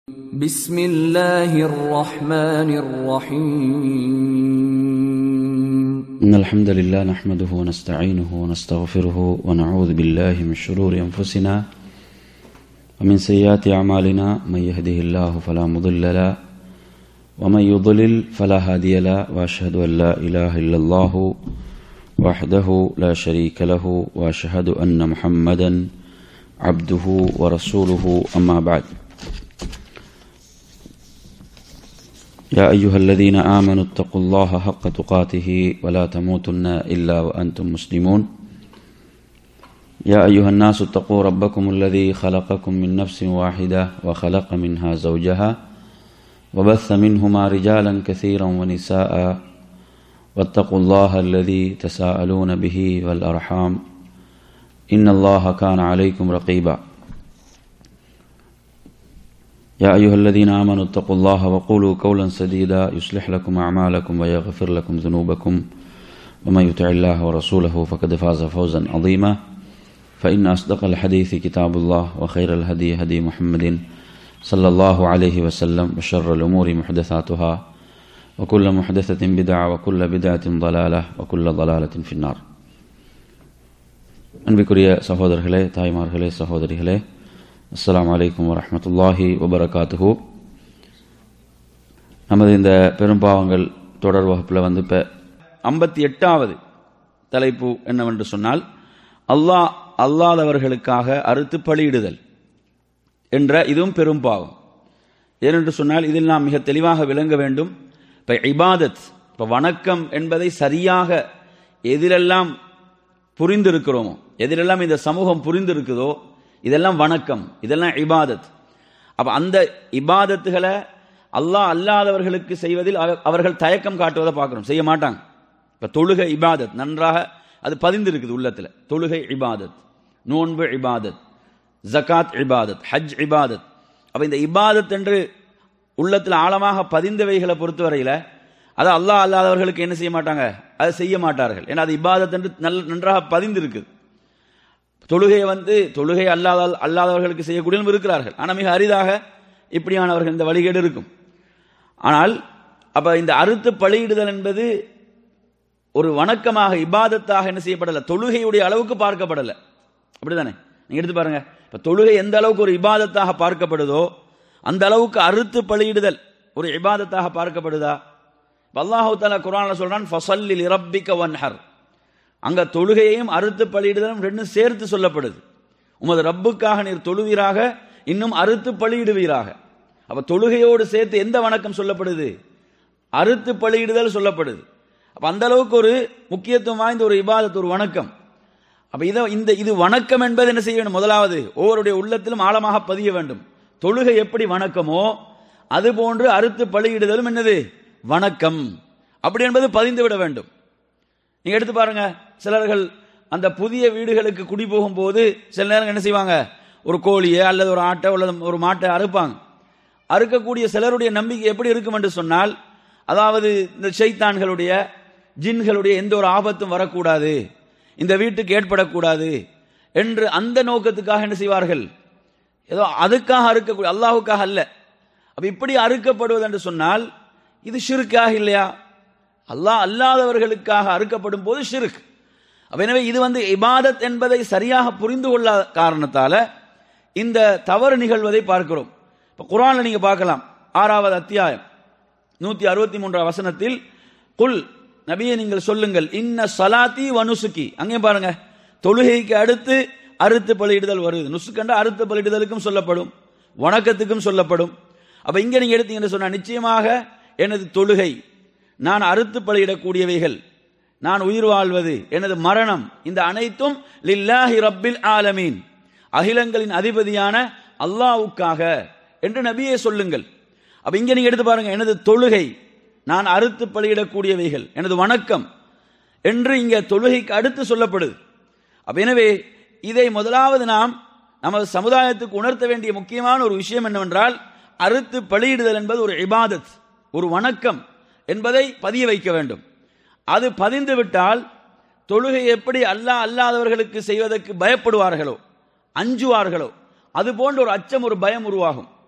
بسم الله الرحمن الرحيم إن الحمد لله نحمده ونستعينه ونستغفره ونعوذ بالله من شرور أنفسنا ومن سيئات أعمالنا من يهده الله فلا مضل له ومن يضلل فلا هادي له وأشهد أن لا إله إلا الله وحده لا شريك له وأشهد أن محمدا عبده ورسوله أما بعد يا أيها الذين آمنوا اتقوا الله حق تقاته ولا تموتن إلا وأنتم مسلمون يا أيها الناس اتقوا ربكم الذي خلقكم من نفس واحدة وخلق منها زوجها وبث منهما رجالا كثيرا ونساء واتقوا الله الذي تساءلون به والأرحام إن الله كان عليكم رقيبا يا أيها الذين آمنوا اتقوا الله وقولوا قولا سديدا يصلح لكم أعمالكم ويغفر لكم ذنوبكم ومن يطع الله ورسوله فقد فاز فوزا عظيما فإن أصدق الحديث كتاب الله وخير الهدي هدي محمد صلى الله عليه وسلم وشر الأمور محدثاتها وكل محدثة بدعة وكل بدعة ضلالة وكل ضلالة في النار அன்பிற்குரிய சகோதரர்களே தாய்மார்களே சகோதரிகளே அஸ்ஸலாமு அலைக்கும் வரஹ்மத்துல்லாஹி வபரகாத்துஹு நமது இந்த பெரும்பாவங்கள் தொடர் வகுப்பில் வந்து இப்போ ஐம்பத்தி எட்டாவது தலைப்பு என்னவென்று சொன்னால் அல்லாஹ் அல்லாதவர்களுக்காக அறுத்து பலியிடுதல் என்ற இதுவும் பெரும் பாவம் ஏனென்று சொன்னால் இதில் நாம் மிக தெளிவாக விளங்க வேண்டும் இப்போ இபாதத் இப்போ வணக்கம் என்பதை சரியாக எதிலெல்லாம் புரிந்திருக்கிறோமோ எதிலெல்லாம் இந்த சமூகம் புரிந்திருக்குதோ இதெல்லாம் வணக்கம் இதெல்லாம் இபாதத் அப்ப அந்த இபாதத்துகளை அல்லாஹ் அல்லாதவர்களுக்கு செய்வதில் அவ- அவர்கள் தயக்கம் காட்டுவதை பார்க்கிறோம் செய்ய மாட்டாங்க இப்ப தொழுகை இபாதத் நன்றாக அது பதிந்திருக்குது உள்ளத்துல தொழுகை இபாதத் நோன்பு இபாதத் ஜகாத் இபாதத் ஹஜ் இபாதத் அப்ப இந்த இபாதத் என்று உள்ளத்தில் ஆழமாக பதிந்தவைகளை பொறுத்தவரையில அது அல்லாஹ் அல்லாதவர்களுக்கு என்ன செய்ய மாட்டாங்க அதை செய்ய மாட்டார்கள் ஏன்னா அது இபாதத் என்று நல்ல நன்றாக பதிந்திருக்குது தொழுகையை வந்து தொழுகை அல்லாத அல்லாதவர்களுக்கு செய்யக்கூடியவரும் இருக்கிறார்கள் ஆனால் மிக அரிதாக இப்படியானவர்கள் இந்த வழிகேடு இருக்கும் ஆனால் அப்ப இந்த அறுத்து பலியிடுதல் என்பது ஒரு வணக்கமாக இபாதத்தாக என்ன செய்யப்படல தொழுகையுடைய அளவுக்கு பார்க்கப்படல அப்படிதானே நீங்க எடுத்து பாருங்க இப்ப தொழுகை எந்த அளவுக்கு ஒரு இபாதத்தாக பார்க்கப்படுதோ அந்த அளவுக்கு அறுத்து பலியிடுதல் ஒரு இபாதத்தாக பார்க்கப்படுதா இப்ப அல்லாஹு தாலா குரான்ல சொல்றான் ஃபசல்லில் இரப்பிக்க வன்ஹர் அங்க தொழுகையையும் அறுத்து பலியிடுதலும் ரெண்டும் சேர்த்து சொல்லப்படுது உமது ரப்புக்காக நீர் தொழுவீராக இன்னும் அறுத்து பலியிடுவீராக அப்ப தொழுகையோடு சேர்த்து எந்த வணக்கம் சொல்லப்படுது அறுத்து பலியிடுதல் சொல்லப்படுது அப்ப அந்த அளவுக்கு ஒரு முக்கியத்துவம் வாய்ந்த ஒரு இபாதத் ஒரு வணக்கம் அப்ப இதை இந்த இது வணக்கம் என்பது என்ன செய்ய வேண்டும் முதலாவது ஒவ்வொருடைய உள்ளத்திலும் ஆழமாக பதிய வேண்டும் தொழுகை எப்படி வணக்கமோ அது போன்று அறுத்து பலியிடுதலும் என்னது வணக்கம் அப்படி என்பது பதிந்து விட வேண்டும் நீங்க எடுத்து பாருங்க சிலர்கள் அந்த புதிய வீடுகளுக்கு குடி போகும்போது சில நேரம் என்ன செய்வாங்க ஒரு கோழியை அல்லது ஒரு ஆட்டை அல்லது ஒரு மாட்டை அறுப்பாங்க அறுக்கக்கூடிய சிலருடைய நம்பிக்கை எப்படி இருக்கும் என்று சொன்னால் அதாவது இந்த ஷைத்தான்களுடைய ஜின்களுடைய எந்த ஒரு ஆபத்தும் வரக்கூடாது இந்த வீட்டுக்கு ஏற்படக்கூடாது என்று அந்த நோக்கத்துக்காக என்ன செய்வார்கள் ஏதோ அதுக்காக அறுக்கக்கூடிய அல்லாஹுக்காக அல்ல அப்ப இப்படி அறுக்கப்படுவது என்று சொன்னால் இது ஷிருக்காக இல்லையா அல்லாஹ் அல்லாதவர்களுக்காக அறுக்கப்படும் போது ஷிருக் அப்ப எனவே இது வந்து இபாதத் என்பதை சரியாக புரிந்து கொள்ளாத காரணத்தால இந்த தவறு நிகழ்வதை பார்க்கிறோம் இப்ப குர்ஆன்ல நீங்க பார்க்கலாம் ஆறாவது அத்தியாயம் நூத்தி அறுபத்தி மூன்றாம் வசனத்தில் குல் நபியை நீங்கள் சொல்லுங்கள் இன்ன சலாத்தி வனுசுக்கி அங்கேயும் பாருங்க தொழுகைக்கு அடுத்து அறுத்து பலியிடுதல் வருது நுசுக்கண்ட அறுத்து பலியிடுதலுக்கும் சொல்லப்படும் வணக்கத்துக்கும் சொல்லப்படும் அப்ப இங்க நீங்க எடுத்தீங்கன்னு சொன்னா நிச்சயமாக எனது தொழுகை நான் அறுத்து பலியிடக்கூடியவைகள் நான் உயிர் வாழ்வது எனது மரணம் இந்த அனைத்தும் லில்லாஹி ரப்பில் ஆலமீன் அகிலங்களின் அதிபதியான அல்லாஹ்வுக்காக என்று நபியே சொல்லுங்கள் அப்ப இங்க நீங்க எடுத்து பாருங்க எனது தொழுகை நான் அறுத்து பலியிடக்கூடியவைகள் எனது வணக்கம் என்று இங்க தொழுகைக்கு அடுத்து சொல்லப்படுது அப்ப எனவே இதை முதலாவது நாம் நமது சமுதாயத்துக்கு உணர்த்த வேண்டிய முக்கியமான ஒரு விஷயம் என்னவென்றால் அறுத்து பலியிடுதல் என்பது ஒரு இபாதத் ஒரு வணக்கம் என்பதை பதிய வைக்க வேண்டும் அது பதிந்து விட்டால் தொழுகை எப்படி அல்லாஹ் அல்லாதவர்களுக்கு செய்வதற்கு பயப்படுவார்களோ அஞ்சுவார்களோ அது போன்ற ஒரு அச்சம் ஒரு பயம் உருவாகும்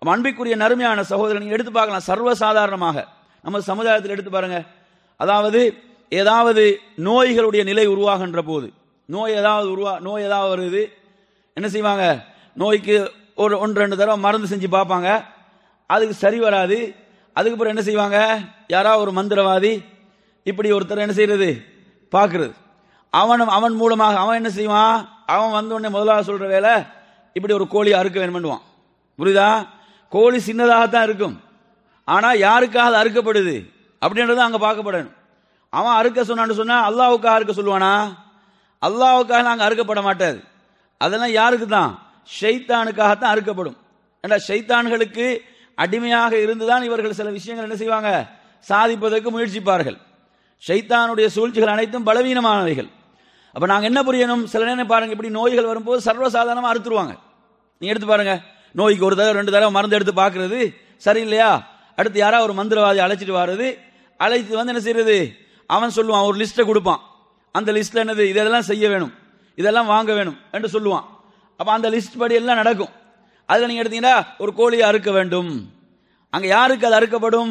அப்ப அன்பிற்குரிய நறுமையான சகோதரன் நீங்க எடுத்து பார்க்கலாம் சர்வசாதாரணமாக நம்ம சமுதாயத்தில் எடுத்து பாருங்க அதாவது ஏதாவது நோய்களுடைய நிலை உருவாகின்ற போது நோய் ஏதாவது உருவா நோய் ஏதாவது வருது என்ன செய்வாங்க நோய்க்கு ஒரு ஒன்று ரெண்டு தடவை மருந்து செஞ்சு பார்ப்பாங்க அதுக்கு சரி வராது அதுக்கப்புறம் என்ன செய்வாங்க யாராவது ஒரு மந்திரவாதி இப்படி ஒருத்தர் என்ன செய்யறது பார்க்கிறது அவன் அவன் மூலமாக அவன் என்ன செய்வான் அவன் வந்த உடனே முதலாவது சொல்ற வேலை இப்படி ஒரு கோழி அறுக்க வேணும்னுவான் புரியுதா கோழி சின்னதாகத்தான் இருக்கும் ஆனா யாருக்காக அது அறுக்கப்படுது அப்படின்றது அங்க பார்க்கப்படணும் அவன் அறுக்க சொன்னான்னு சொன்னா அல்லாவுக்காக அறுக்க சொல்லுவானா அல்லாவுக்காக நாங்க அறுக்கப்பட மாட்டாது அதெல்லாம் யாருக்கு தான் ஷைத்தானுக்காகத்தான் அறுக்கப்படும் ஏன்னா ஷைத்தான்களுக்கு அடிமையாக இருந்துதான் இவர்கள் சில விஷயங்கள் என்ன செய்வாங்க சாதிப்பதற்கு முயற்சிப்பார்கள் ஷைத்தானுடைய சூழ்ச்சிகள் அனைத்தும் பலவீனமானவைகள் அப்ப நாங்க என்ன புரியணும் சில நேரம் பாருங்க இப்படி நோய்கள் வரும்போது சர்வசாதாரணமா அறுத்துருவாங்க நீங்க எடுத்து பாருங்க நோய்க்கு ஒரு தடவை ரெண்டு தடவை மருந்து எடுத்து பார்க்கிறது சரியில்லையா அடுத்து யாராவது ஒரு மந்திரவாதி அழைச்சிட்டு வர்றது அழைத்து வந்து என்ன செய்யறது அவன் சொல்லுவான் ஒரு லிஸ்ட்டை கொடுப்பான் அந்த லிஸ்ட்ல என்னது இதெல்லாம் செய்ய வேணும் இதெல்லாம் வாங்க வேணும் என்று சொல்லுவான் அப்ப அந்த லிஸ்ட் படி எல்லாம் நடக்கும் அதுல நீங்க எடுத்தீங்கன்னா ஒரு கோழியை அறுக்க வேண்டும் அங்க யாருக்கு அது அறுக்கப்படும்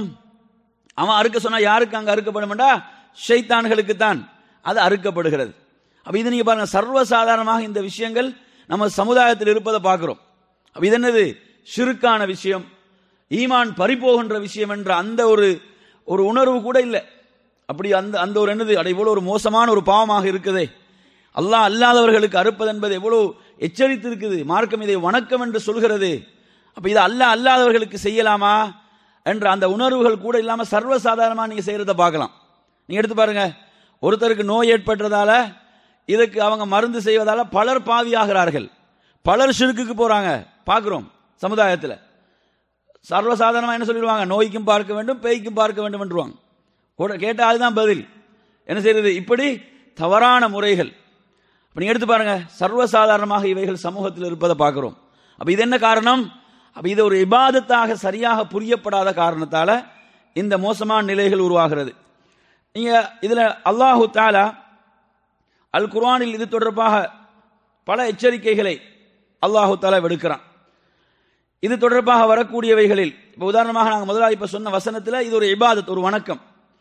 அவன் அறுக்க சொன்னா யாருக்கு அங்க அறுக்கப்படும்டா ஷைத்தான்களுக்கு தான் அது அறுக்கப்படுகிறது அப்ப இது நீங்க பாருங்க சர்வசாதாரணமாக இந்த விஷயங்கள் நம்ம சமுதாயத்தில் இருப்பதை பார்க்கிறோம் அப்ப இது என்னது சிறுக்கான விஷயம் ஈமான் பறிபோகின்ற விஷயம் என்ற அந்த ஒரு ஒரு உணர்வு கூட இல்லை அப்படி அந்த அந்த ஒரு என்னது அட இவ்வளவு ஒரு மோசமான ஒரு பாவமாக இருக்குதே அல்லாஹ் அல்லாதவர்களுக்கு அறுப்பது என்பது எவ்வளவு எச்சரித்து இருக்குது மார்க்கம் இதை வணக்கம் என்று சொல்கிறது அப்ப இது அல்லாஹ் அல்லாதவர்களுக்கு செய்யலாமா என்ற அந்த உணர்வுகள் கூட இல்லாம சர்வசாதாரணமா நீங்க செய்யறத பார்க்கலாம் நீங்க எடுத்து பாருங்க ஒருத்தருக்கு நோய் ஏற்பட்டதால இதுக்கு அவங்க மருந்து செய்வதால பலர் பாவியாகிறார்கள் பலர் சிறுக்குக்கு போறாங்க பார்க்கிறோம் சமுதாயத்தில் சர்வசாதாரணமா என்ன சொல்லிடுவாங்க நோய்க்கும் பார்க்க வேண்டும் பேய்க்கும் பார்க்க வேண்டும் என்றுவாங்க கூட கேட்ட அதுதான் பதில் என்ன செய்யறது இப்படி தவறான முறைகள் அப்ப நீங்க எடுத்து பாருங்க சர்வசாதாரணமாக இவைகள் சமூகத்தில் இருப்பதை பார்க்கிறோம் அப்ப இது என்ன காரணம் அப்ப இது ஒரு இபாதத்தாக சரியாக புரியப்படாத காரணத்தால இந்த மோசமான நிலைகள் உருவாகிறது நீங்க இதுல அல்லாஹு தாலா அல் குர்ஆனில் இது தொடர்பாக பல எச்சரிக்கைகளை அல்லாஹு தாலா விடுக்கிறான் இது தொடர்பாக வரக்கூடியவைகளில் இப்போ உதாரணமாக நாங்கள் முதலாக இப்ப சொன்ன வசனத்தில் இது ஒரு இபாதத் ஒரு வணக்கம்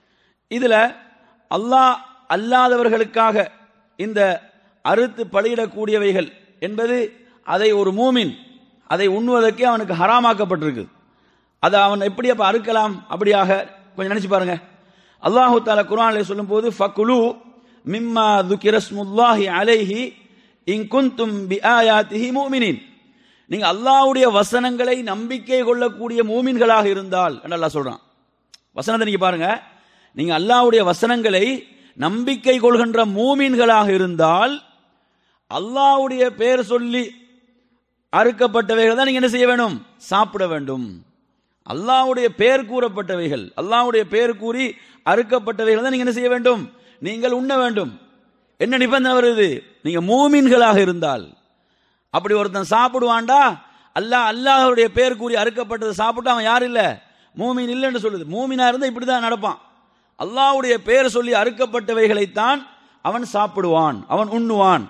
இதுல அல்லாஹ் அல்லாதவர்களுக்காக இந்த அறுத்து பலியிடக்கூடியவைகள் என்பது அதை ஒரு மூமின் அதை உண்ணுவதற்கே அவனுக்கு ஹராமாக்கப்பட்டிருக்கு அதை அவன் எப்படி அப்ப அறுக்கலாம் அப்படியாக கொஞ்சம் நினைச்சு பாருங்க அல்லாஹு தாலா குரானில் சொல்லும் போது ஃபக்குலு மிம்மா துக்கிரஸ்முல்லாஹி அலைஹி இன் குந்தும் பி ஆயாத்திஹி மூமினின் நீங்க அல்லாஹ்வுடைய வசனங்களை நம்பிக்கை கொள்ளக்கூடிய மூமின்களாக இருந்தால் என்று அல்லாஹ் சொல்றான் வசனத்தை நீங்க பாருங்க நீங்க அல்லாஹ்வுடைய வசனங்களை நம்பிக்கை கொள்கின்ற மூமின்களாக இருந்தால் அல்லாஹ்வுடைய பெயர் சொல்லி அறுக்கப்பட்டவைகள் தான் நீங்க என்ன செய்ய வேணும் சாப்பிட வேண்டும் அல்லாஹ்வுடைய பெயர் கூறப்பட்டவைகள் அல்லாஹ்வுடைய பெயர் கூறி அறுக்கப்பட்டவைகள் தான் நீங்க என்ன செய்ய வேண்டும் நீங்கள் உண்ண வேண்டும் என்ன நிபந்தனை வருது நீங்க மூமின்களாக இருந்தால் அப்படி ஒருத்தன் சாப்பிடுவான்டா அல்லாஹ் அல்லாஹ்வுடைய பேர் கூறி அறுக்கப்பட்டதை சாப்பிட்டு அவன் யார் இல்ல மூமின் இல்லைன்னு சொல்லுது மூமினா இருந்தா இப்படிதான் நடப்பான் அல்லாஹ்வுடைய பேர் சொல்லி அறுக்கப்பட்டவைகளைத்தான் அவன் சாப்பிடுவான் அவன் உண்ணுவான்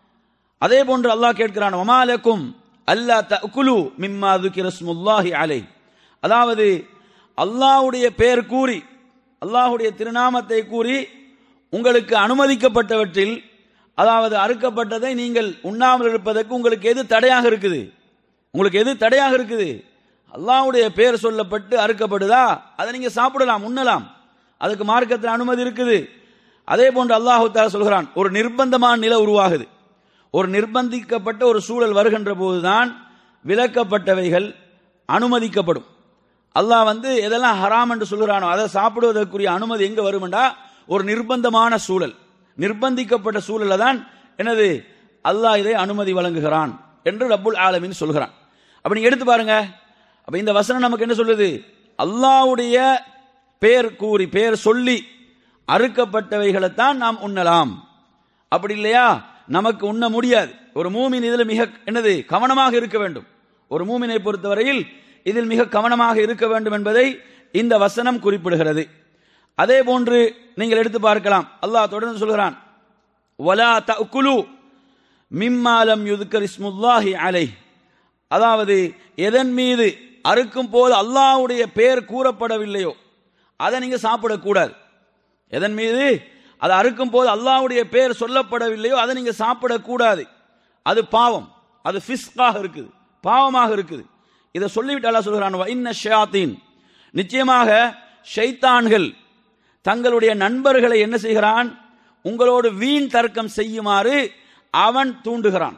அதே போன்று அல்லாஹ் கேட்கிறான் ஒமாலக்கும் அல்லா தகுலு மிம்மா துக்கிரஸ்முல்லாஹி அலை அதாவது அல்லாஹ்வுடைய பெயர் கூறி அல்லாஹ்வுடைய திருநாமத்தை கூறி உங்களுக்கு அனுமதிக்கப்பட்டவற்றில் அதாவது அறுக்கப்பட்டதை நீங்கள் உண்ணாமல் இருப்பதற்கு உங்களுக்கு எது தடையாக இருக்குது உங்களுக்கு எது தடையாக இருக்குது அல்லாஹ்வுடைய பெயர் சொல்லப்பட்டு அறுக்கப்படுதா அதை நீங்க சாப்பிடலாம் உண்ணலாம் அதுக்கு மார்க்கத்தில் அனுமதி இருக்குது அதே போன்று அல்லாஹு தாலா சொல்கிறான் ஒரு நிர்பந்தமான நிலை உருவாகுது ஒரு நிர்பந்திக்கப்பட்ட ஒரு சூழல் வருகின்ற போதுதான் விலக்கப்பட்டவைகள் அனுமதிக்கப்படும் அல்லாஹ் வந்து எதெல்லாம் ஹராம் என்று சொல்கிறானோ அதை சாப்பிடுவதற்குரிய அனுமதி எங்க வருமெண்டா ஒரு நிர்பந்தமான சூழல் நிர்பந்திக்கப்பட்ட சூழல்ல தான் என்னது அல்லாஹ் இதை அனுமதி வழங்குகிறான் என்று ரப்புல் ஆலமின் சொல்கிறான் அப்ப நீங்க எடுத்து பாருங்க அப்ப இந்த வசனம் நமக்கு என்ன சொல்லுது அல்லாஹ்வுடைய பெயர் கூறி பெயர் சொல்லி அறுக்கப்பட்டவைகளைத்தான் நாம் உண்ணலாம் அப்படி இல்லையா நமக்கு உண்ண முடியாது ஒரு மூமின் இதில் மிக என்னது கவனமாக இருக்க வேண்டும் ஒரு மூமினை பொறுத்தவரையில் இதில் மிக கவனமாக இருக்க வேண்டும் என்பதை இந்த வசனம் குறிப்பிடுகிறது அதே போன்று நீங்கள் எடுத்து பார்க்கலாம் அல்லாஹ் தொடர்ந்து சொல்கிறான் வலா தகுலு மிம்மாலம் யுதுக்கர் இஸ்முல்லாஹி அலை அதாவது எதன் மீது அறுக்கும் போது அல்லாஹ்வுடைய பெயர் கூறப்படவில்லையோ அதை நீங்க சாப்பிடக்கூடாது எதன் மீது அதை அறுக்கும் போது அல்லாஹ்வுடைய பெயர் சொல்லப்படவில்லையோ அதை நீங்க சாப்பிடக்கூடாது அது பாவம் அது ஃபிஸ்காக இருக்குது பாவமாக இருக்குது இதை சொல்லிவிட்டு அல்லாஹ் சொல்கிறான் "வ இன்ன ஷயாத்தீன் நிச்சயமாக ஷைத்தான்கள் தங்களுடைய நண்பர்களை என்ன செய்கிறான் உங்களோடு வீண் தர்க்கம் செய்யுமாறு அவன் தூண்டுகிறான்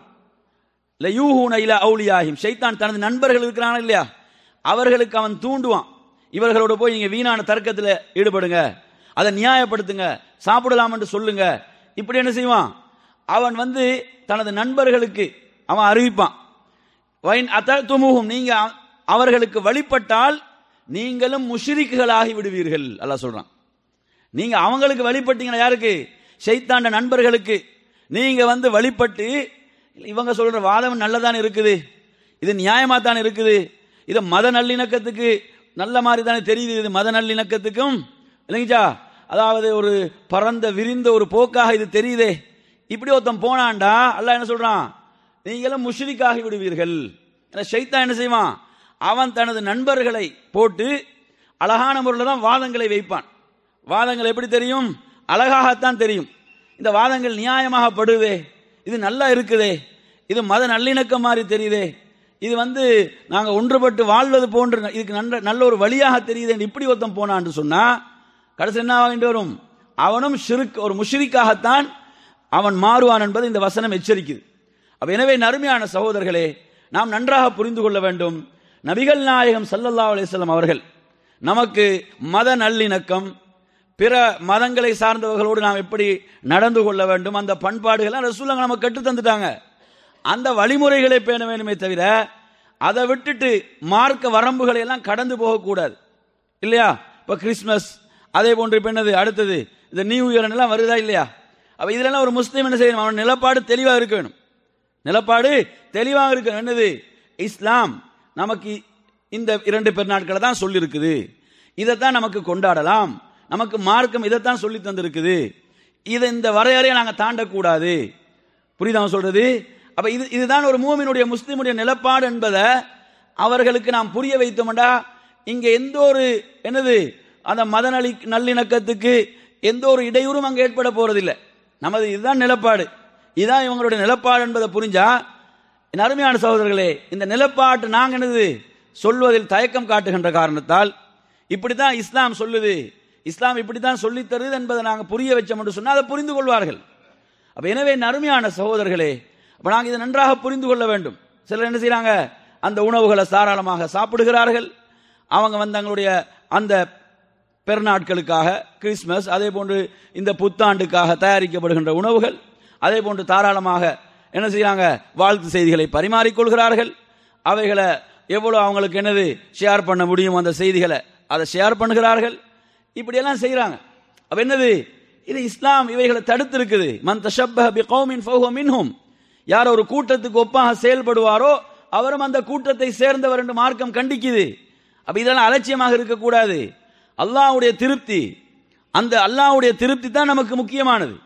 லயூஹூன இல அவுலியாஹிம் ஷைத்தான் தனது நண்பர்கள் இருக்கிறான் இல்லையா அவர்களுக்கு அவன் தூண்டுவான் இவர்களோட போய் நீங்க வீணான தர்க்கத்தில் ஈடுபடுங்க அதை நியாயப்படுத்துங்க சாப்பிடலாம் என்று சொல்லுங்க இப்படி என்ன செய்வான் அவன் வந்து தனது நண்பர்களுக்கு அவன் அறிவிப்பான் வைன் அத்தமுகும் நீங்க அ- அவர்களுக்கு வழிபட்டால் நீங்களும் முஷ்ரிக்குகளாகி விடுவீர்கள் அல்லாஹ் சொல்றான் நீங்க அவங்களுக்கு வழிபட்டீங்கன்னா யாருக்கு ஷைத்தாண்ட நண்பர்களுக்கு நீங்க வந்து வழிபட்டு இவங்க சொல்ற வாதம் நல்லதான் இருக்குது இது நியாயமா தான் இருக்குது இது மத நல்லிணக்கத்துக்கு நல்ல மாதிரி தானே தெரியுது இது மத நல்லிணக்கத்துக்கும் இல்லைங்கச்சா அதாவது ஒரு பரந்த விரிந்த ஒரு போக்காக இது தெரியுதே இப்படி ஒருத்தன் போனான்டா அல்லாஹ் என்ன சொல்றான் நீங்களும் முஷ்ரிக்காகி விடுவீர்கள் ஏன்னா ஷைத்தான் என்ன செய்வான் அவன் தனது நண்பர்களை போட்டு அழகான முறையில் தான் வாதங்களை வைப்பான் வாதங்கள் எப்படி தெரியும் அழகாகத்தான் தெரியும் இந்த வாதங்கள் நியாயமாக படுதே இது நல்லா இருக்குதே இது மத நல்லிணக்கம் மாதிரி தெரியுதே இது வந்து நாங்க ஒன்றுபட்டு வாழ்வது போன்று இதுக்கு நல்ல நல்ல ஒரு வழியாக தெரியுது இப்படி ஒருத்தன் போனான்னு சொன்னா கடைசி என்ன ஆகிட்டு வரும் அவனும் ஷிருக் ஒரு முஷ்ரிக்காகத்தான் அவன் மாறுவான் என்பது இந்த வசனம் எச்சரிக்குது அப்ப எனவே நறுமையான சகோதரர்களே நாம் நன்றாக புரிந்து கொள்ள வேண்டும் நபிகள் நாயகம் ஸல்லல்லாஹு அலைஹி வஸல்லம் அவர்கள் நமக்கு மத நல்லிணக்கம் பிற மதங்களை சார்ந்தவர்களோடு நாம் எப்படி நடந்து கொள்ள வேண்டும் அந்த பண்பாடுகளை ரசூலுங்க நமக்கு கற்று தந்துட்டாங்க அந்த வழிமுறைகளை பேண வேண்டுமே தவிர அதை விட்டுட்டு மார்க்க வரம்புகளை எல்லாம் கடந்து போகக்கூடாது இல்லையா இப்போ கிறிஸ்மஸ் அதே போன்று இப்போ என்னது அடுத்தது இந்த நியூ இயர் எல்லாம் வருதா இல்லையா அப்ப இதுலலாம் ஒரு முஸ்லீம் என்ன செய்யணும் அவன் நிலப்பாடு தெளிவாக இருக்க வேணும் நிலப்பாடு தெளிவாக இருக்கணும் என்னது இஸ்லாம் நமக்கு இந்த இரண்டு பெருநாட்களை தான் சொல்லியிருக்குது இதைத்தான் நமக்கு கொண்டாடலாம் நமக்கு மார்க்கம் இதைத்தான் சொல்லி தந்திருக்குது இதை இந்த வரையறையை நாங்கள் தாண்டக்கூடாது புரியுதா அவன் சொல்றது அப்ப இது இதுதான் ஒரு மூமினுடைய முஸ்லிமுடைய நிலப்பாடு என்பதை அவர்களுக்கு நாம் புரிய வைத்தோம்டா இங்க எந்த ஒரு என்னது அந்த மத நலி நல்லிணக்கத்துக்கு எந்த ஒரு இடையூறும் அங்க ஏற்பட போறதில்லை நமது இதுதான் நிலப்பாடு இதுதான் இவங்களுடைய நிலப்பாடு என்பதை புரிஞ்சா என் அருமையான சகோதரர்களே இந்த நிலப்பாட்டு நாங்க என்னது சொல்வதில் தயக்கம் காட்டுகின்ற காரணத்தால் இப்படித்தான் இஸ்லாம் சொல்லுது இஸ்லாம் இப்படித்தான் சொல்லித் தருது என்பதை நாங்கள் புரிய வச்சோம் என்று சொன்னால் அதை புரிந்து கொள்வார்கள் அப்ப எனவே என் அருமையான சகோதரர்களே அப்ப நாங்கள் இதை நன்றாக புரிந்து கொள்ள வேண்டும் சிலர் என்ன செய்றாங்க அந்த உணவுகளை தாராளமாக சாப்பிடுகிறார்கள் அவங்க வந்து தங்களுடைய அந்த பெருநாட்களுக்காக கிறிஸ்மஸ் அதே போன்று இந்த புத்தாண்டுக்காக தயாரிக்கப்படுகின்ற உணவுகள் அதே போன்று தாராளமாக என்ன செய்றாங்க வாழ்த்து செய்திகளை பரிமாறிக்கொள்கிறார்கள் அவைகளை எவ்வளவு அவங்களுக்கு என்னது ஷேர் பண்ண முடியும் அந்த செய்திகளை அதை ஷேர் பண்ணுகிறார்கள் இப்படியெல்லாம் செய்றாங்க அப்ப என்னது இது இஸ்லாம் இவைகளை தடுத்து இருக்குது மன் தஷப்பஹ பி கௌமின் ஃபஹுவ மின்ஹும் யார் ஒரு கூட்டத்துக்கு ஒப்பாக செயல்படுவாரோ அவரும் அந்த கூட்டத்தை சேர்ந்தவர் என்று மார்க்கம் கண்டிக்குது அப்ப இதெல்லாம் அலட்சியமாக இருக்கக்கூடாது அல்லாஹ்வுடைய திருப்தி அந்த அல்லாஹ்வுடைய திருப்தி தான் நமக்கு முக்கியமானது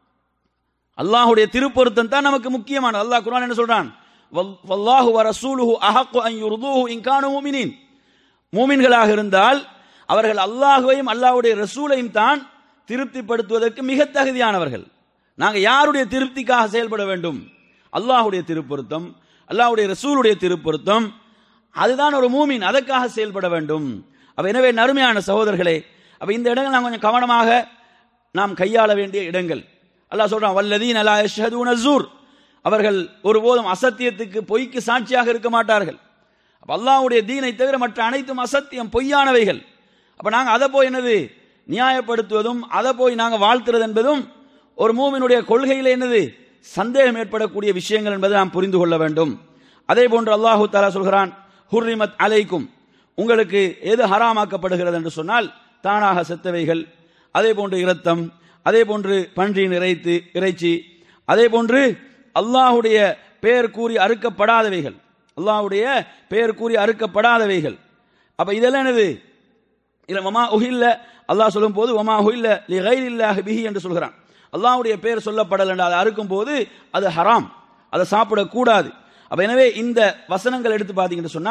அல்லாஹ்வுடைய திருப்பொருத்தம் தான் நமக்கு முக்கியமானது அல்லாஹ் குர்ஆன் என்ன சொல்றான் வல்- வல்லாஹு வ ரசூலுஹு அஹக்கு அன் யுர்தூஹு இன் கானு முஃமினீன் மூமின்களாக இருந்தால் அவர்கள் அல்லாஹுவையும் அல்லாஹ்வுடைய ரசூலையும் தான் திருப்திப்படுத்துவதற்கு மிக தகுதியானவர்கள் நாங்க யாருடைய திருப்திக்காக செயல்பட வேண்டும் அல்லாஹ்வுடைய திருப்பொருத்தம் அல்லாஹ்வுடைய ரசூலுடைய திருப்பொருத்தம் அதுதான் ஒரு மூமின் அதற்காக செயல்பட வேண்டும் அப்ப எனவே நறுமையான சகோதரர்களே அப்ப இந்த இடங்கள் நாம் கொஞ்சம் கவனமாக நாம் கையாள வேண்டிய இடங்கள் அல்லாஹ் சொல்றான் வல்லதீன் அலா யஷ்ஹதூன ஸூர் அவர்கள் ஒருபோதும் அசத்தியத்துக்கு பொய்க்கு சாட்சியாக இருக்க மாட்டார்கள் அப்ப அல்லாஹ்வுடைய தீனை தவிர மற்ற அனைத்தும் அசத்தியம் பொய்யானவைகள் அப்ப நாங்க அதை போய் என்னது நியாயப்படுத்துவதும் அதை போய் நாங்க வாழ்த்துறது என்பதும் ஒரு மூமினுடைய கொள்கையில என்னது சந்தேகம் ஏற்படக்கூடிய விஷயங்கள் என்பதை நாம் புரிந்து கொள்ள வேண்டும் அதே போன்று அல்லாஹு தாலா சொல்கிறான் ஹுர்ரிமத் அலைக்கும் உங்களுக்கு எது ஹராமாக்கப்படுகிறது என்று சொன்னால் தானாக செத்தவைகள் அதே போன்று இரத்தம் அதே போன்று பன்றியின் இறைத்து இறைச்சி அதே போன்று அல்லாஹுடைய பெயர் கூறி அறுக்கப்படாதவைகள் அல்லாஹ்வுடைய பெயர் கூறி அறுக்கப்படாதவைகள் அப்ப இதெல்லாம் என்னது இல்ல வமா உஹில்ல அல்லாஹ் சொல்லும் போது வமா உஹில்ல லி கைரில்லாஹி பிஹி என்று சொல்கிறான் அல்லாஹ்வுடைய பெயர் சொல்லப்படல என்று அதை அறுக்கும் போது அது ஹராம் அதை சாப்பிடக்கூடாது அப்ப எனவே இந்த வசனங்கள் எடுத்து பார்த்தீங்கன்னு சொன்னா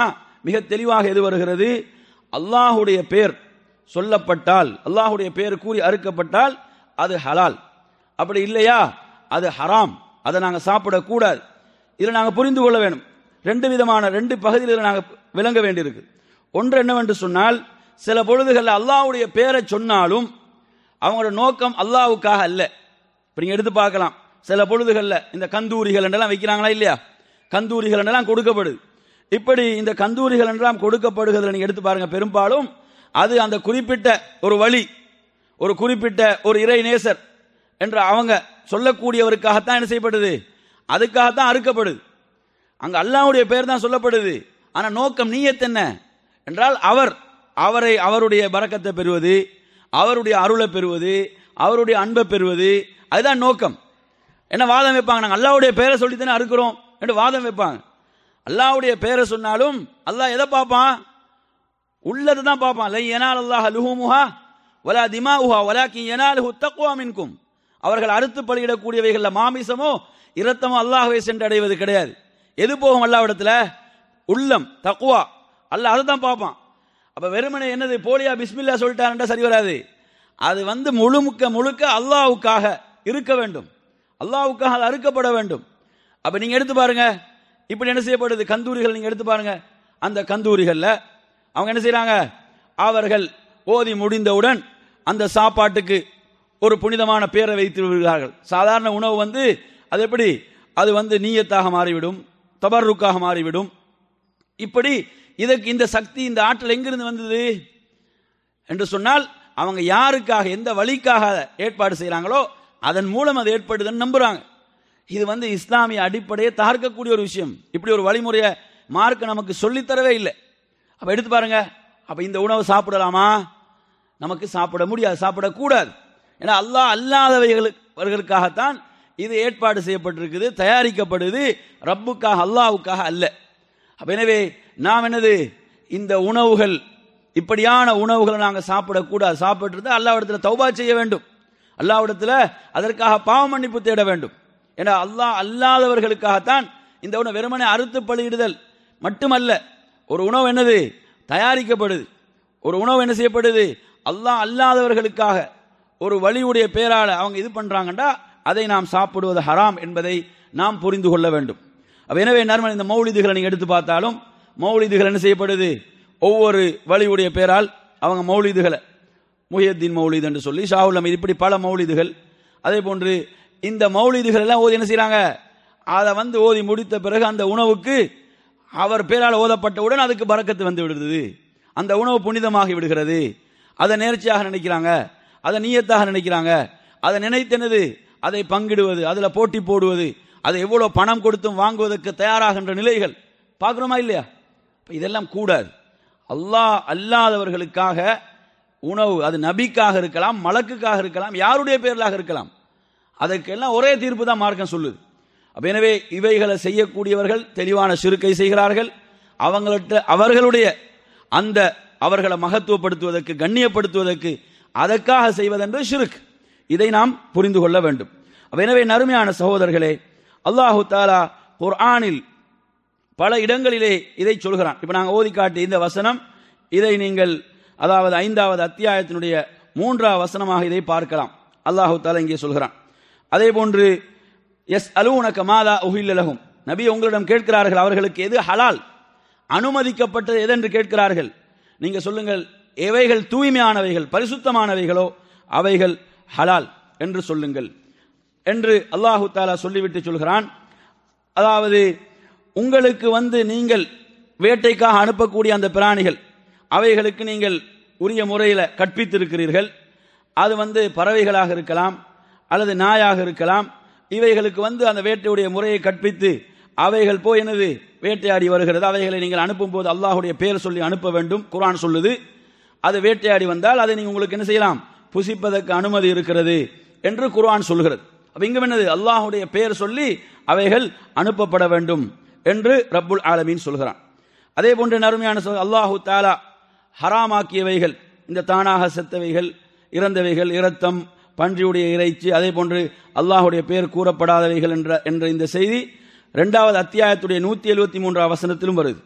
மிக தெளிவாக எது வருகிறது அல்லாஹுடைய பேர் சொல்லப்பட்டால் அல்லாஹுடைய பேர் கூறி அறுக்கப்பட்டால் அது ஹலால் அப்படி இல்லையா அது ஹராம் அதை நாங்கள் சாப்பிடக்கூடாது இதில் நாங்கள் புரிந்து கொள்ள வேணும் ரெண்டு விதமான ரெண்டு பகுதியில் நாங்கள் விளங்க வேண்டியிருக்கு ஒன்று என்னவென்று சொன்னால் சில பொழுதுகளில் அல்லாஹ்வுடைய பேரை சொன்னாலும் அவங்களோட நோக்கம் அல்லாஹ்வுக்காக அல்ல இப்போ நீங்கள் எடுத்து பார்க்கலாம் சில பொழுதுகளில் இந்த கந்தூரிகள் என்றெல்லாம் வைக்கிறாங்களா இல்லையா கந்தூரிகள் என்றெல்லாம் கொடுக்கப்படுது இப்படி இந்த கந்தூரிகள் என்றெல்லாம் கொடுக்கப்படுகிறத நீங்கள் எடுத்து பாருங்க பெரும்பாலும் அது அந்த குறிப்பிட்ட ஒரு வழி ஒரு குறிப்பிட்ட ஒரு இறை நேசர் என்ற அவங்க சொல்லக்கூடியவருக்காகத்தான் என்ன செய்யப்படுது அதுக்காகத்தான் அறுக்கப்படுது அங்க அல்லாஹ்வுடைய பேர் தான் சொல்லப்படுது ஆனா நோக்கம் நீயத் என்ன என்றால் அவர் அவரை அவருடைய பரக்கத்தை பெறுவது அவருடைய அருளை பெறுவது அவருடைய அன்பை பெறுவது அதுதான் நோக்கம் என்ன வாதம் வைப்பாங்க நாங்கள் அல்லாஹ்வுடைய பேரை சொல்லி தானே அறுக்கிறோம் என்று வாதம் வைப்பாங்க அல்லாஹ்வுடைய பேரை சொன்னாலும் அல்லாஹ் எதை பார்ப்பான் உள்ளது தான் பார்ப்பான் லை யனால் அல்லாஹ் லுஹுமுஹா வலா திமாஉஹா வலாக்கின் யனாலுஹு தக்வா மின்கும் அவர்கள் அறுத்து பலியிடக்கூடியவைகள்ல மாமிசமோ இரத்தமோ அல்லாஹ்வை சென்றடைவது கிடையாது எது போகும் அல்லாஹ்விடத்துல உள்ளம் தக்வா அல்லாஹ் அதை தான் பார்ப்பான் அப்ப வெறுமனே என்னது போலியா பிஸ்மில்லா சொல்லிட்டாருன்றா சரி வராது அது வந்து முழுமுக்க முழுக்க அல்லாஹ்வுக்காக இருக்க வேண்டும் அல்லாஹ்வுக்காக அது அறுக்கப்பட வேண்டும் அப்ப நீங்க எடுத்து பாருங்க இப்படி என்ன செய்யப்படுது கந்தூரிகள் நீங்க எடுத்து பாருங்க அந்த கந்தூரிகள்ல அவங்க என்ன செய்றாங்க அவர்கள் ஓதி முடிந்தவுடன் அந்த சாப்பாட்டுக்கு ஒரு புனிதமான பேரை வைத்து விடுகிறார்கள் சாதாரண உணவு வந்து அது எப்படி அது வந்து நீயத்தாக மாறிவிடும் தபர்ருக்காக மாறிவிடும் இப்படி இதற்கு இந்த சக்தி இந்த ஆற்றல் எங்கிருந்து வந்தது என்று சொன்னால் அவங்க யாருக்காக எந்த வழிக்காக ஏற்பாடு செய்றாங்களோ அதன் மூலம் அது ஏற்படுதுன்னு நம்புறாங்க இது வந்து இஸ்லாமிய அடிப்படையை தார்க்கக்கூடிய ஒரு விஷயம் இப்படி ஒரு வழிமுறையை மார்க் நமக்கு சொல்லித்தரவே இல்லை அப்ப எடுத்து பாருங்க அப்ப இந்த உணவு சாப்பிடலாமா நமக்கு சாப்பிட முடியாது சாப்பிடக்கூடாது ஏன்னா அல்லாஹ் அல்லாதவைகளுக்காகத்தான் இது ஏற்பாடு செய்யப்பட்டிருக்குது தயாரிக்கப்படுது ரப்புக்காக அல்லாஹ்வுக்காக அல்ல அப்ப எனவே நாம் என்னது இந்த உணவுகள் இப்படியான உணவுகளை நாங்கள் சாப்பிடக்கூடாது சாப்பிட்டு அல்லாவிடத்துல தௌபா செய்ய வேண்டும் அல்லாவிடத்துல அதற்காக பாவ மன்னிப்பு தேட வேண்டும் ஏன்னா அல்லாஹ் அல்லாதவர்களுக்காகத்தான் இந்த உணவு வெறுமனே அறுத்து பலியிடுதல் மட்டுமல்ல ஒரு உணவு என்னது தயாரிக்கப்படுது ஒரு உணவு என்ன செய்யப்படுது அல்லாஹ் அல்லாதவர்களுக்காக ஒரு வழியுடைய பேரால அவங்க இது பண்றாங்கண்டா அதை நாம் சாப்பிடுவது ஹராம் என்பதை நாம் புரிந்து கொள்ள வேண்டும் அப்ப எனவே நர்மன் இந்த மௌலிதுகளை நீங்க எடுத்து பார்த்தாலும் மௌலிதுகள் என்ன செய்யப்படுது ஒவ்வொரு வழியுடைய பேரால் அவங்க மௌலிதுகளை முஹியத்தீன் மௌலித் என்று சொல்லி ஷாவுல் அமீத் இப்படி பல மௌலிதுகள் அதே போன்று இந்த மௌலிதுகள் எல்லாம் ஓதி என்ன செய்றாங்க அதை வந்து ஓதி முடித்த பிறகு அந்த உணவுக்கு அவர் பேரால் ஓதப்பட்டவுடன் அதுக்கு பறக்கத்து வந்து விடுறது அந்த உணவு புனிதமாகி விடுகிறது அதை நேர்ச்சியாக நினைக்கிறாங்க அதை நீயத்தாக நினைக்கிறாங்க அதை நினைத்தனது அதை பங்கிடுவது அதுல போட்டி போடுவது அதை எவ்வளவு பணம் கொடுத்தும் வாங்குவதற்கு தயாராகின்ற நிலைகள் பார்க்கிறோமா இல்லையா அப்ப இதெல்லாம் கூடாது அல்லாஹ் அல்லாதவர்களுக்காக உணவு அது நபிக்காக இருக்கலாம் மலக்குக்காக இருக்கலாம் யாருடைய பேர்களாக இருக்கலாம் அதற்கெல்லாம் ஒரே தீர்ப்பு தான் மார்க்கம் சொல்லுது அப்ப எனவே இவைகளை செய்யக்கூடியவர்கள் தெளிவான சிறுக்கை செய்கிறார்கள் அவங்கள்ட்ட அவர்களுடைய அந்த அவர்களை மகத்துவப்படுத்துவதற்கு கண்ணியப்படுத்துவதற்கு அதற்காக செய்வதென்பது ஷிருக் இதை நாம் புரிந்து கொள்ள வேண்டும் அப்ப எனவே நறுமையான சகோதரர்களே அல்லாஹு தாலா குர்ஆனில் பல இடங்களிலே இதை சொல்கிறான் இப்ப நாங்கள் ஓதி காட்டிய இந்த வசனம் இதை நீங்கள் அதாவது ஐந்தாவது அத்தியாயத்தினுடைய மூன்றாவது வசனமாக இதை பார்க்கலாம் அல்லாஹு தாலா இங்கே சொல்கிறான் அதே போன்று எஸ் அலூனக மாதா உஹில்லலகும் நபி உங்களிடம் கேட்கிறார்கள் அவர்களுக்கு எது ஹலால் அனுமதிக்கப்பட்டது எதென்று கேட்கிறார்கள் நீங்க சொல்லுங்கள் எவைகள் தூய்மையானவைகள் பரிசுத்தமானவைகளோ அவைகள் ஹலால் என்று சொல்லுங்கள் என்று அல்லாஹு தாலா சொல்லிவிட்டு சொல்கிறான் அதாவது உங்களுக்கு வந்து நீங்கள் வேட்டைக்காக அனுப்பக்கூடிய அந்த பிராணிகள் அவைகளுக்கு நீங்கள் உரிய முறையில் கற்பித்திருக்கிறீர்கள் அது வந்து பறவைகளாக இருக்கலாம் அல்லது நாயாக இருக்கலாம் இவைகளுக்கு வந்து அந்த வேட்டையுடைய முறையை கற்பித்து அவைகள் போய் என்னது வேட்டையாடி வருகிறது அவைகளை நீங்கள் அனுப்பும் போது அல்லாஹுடைய பேர் சொல்லி அனுப்ப வேண்டும் குரான் சொல்லுது அது வேட்டையாடி வந்தால் அதை நீங்க உங்களுக்கு என்ன செய்யலாம் புசிப்பதற்கு அனுமதி இருக்கிறது என்று குர்ஆன் சொல்கிறது அப்ப இங்கும் என்னது அல்லாஹுடைய பெயர் சொல்லி அவைகள் அனுப்பப்பட வேண்டும் என்று ரப்புல் ஆலமீன் சொல்கிறான் அதே போன்று நறுமையான சொல் அல்லாஹு தாலா ஹராமாக்கியவைகள் இந்த தானாக செத்தவைகள் இறந்தவைகள் இரத்தம் பன்றியுடைய இறைச்சி அதே போன்று அல்லாஹுடைய பெயர் கூறப்படாதவைகள் என்ற என்ற இந்த செய்தி இரண்டாவது அத்தியாயத்துடைய நூத்தி எழுபத்தி மூன்றாம் வசனத்திலும் வருது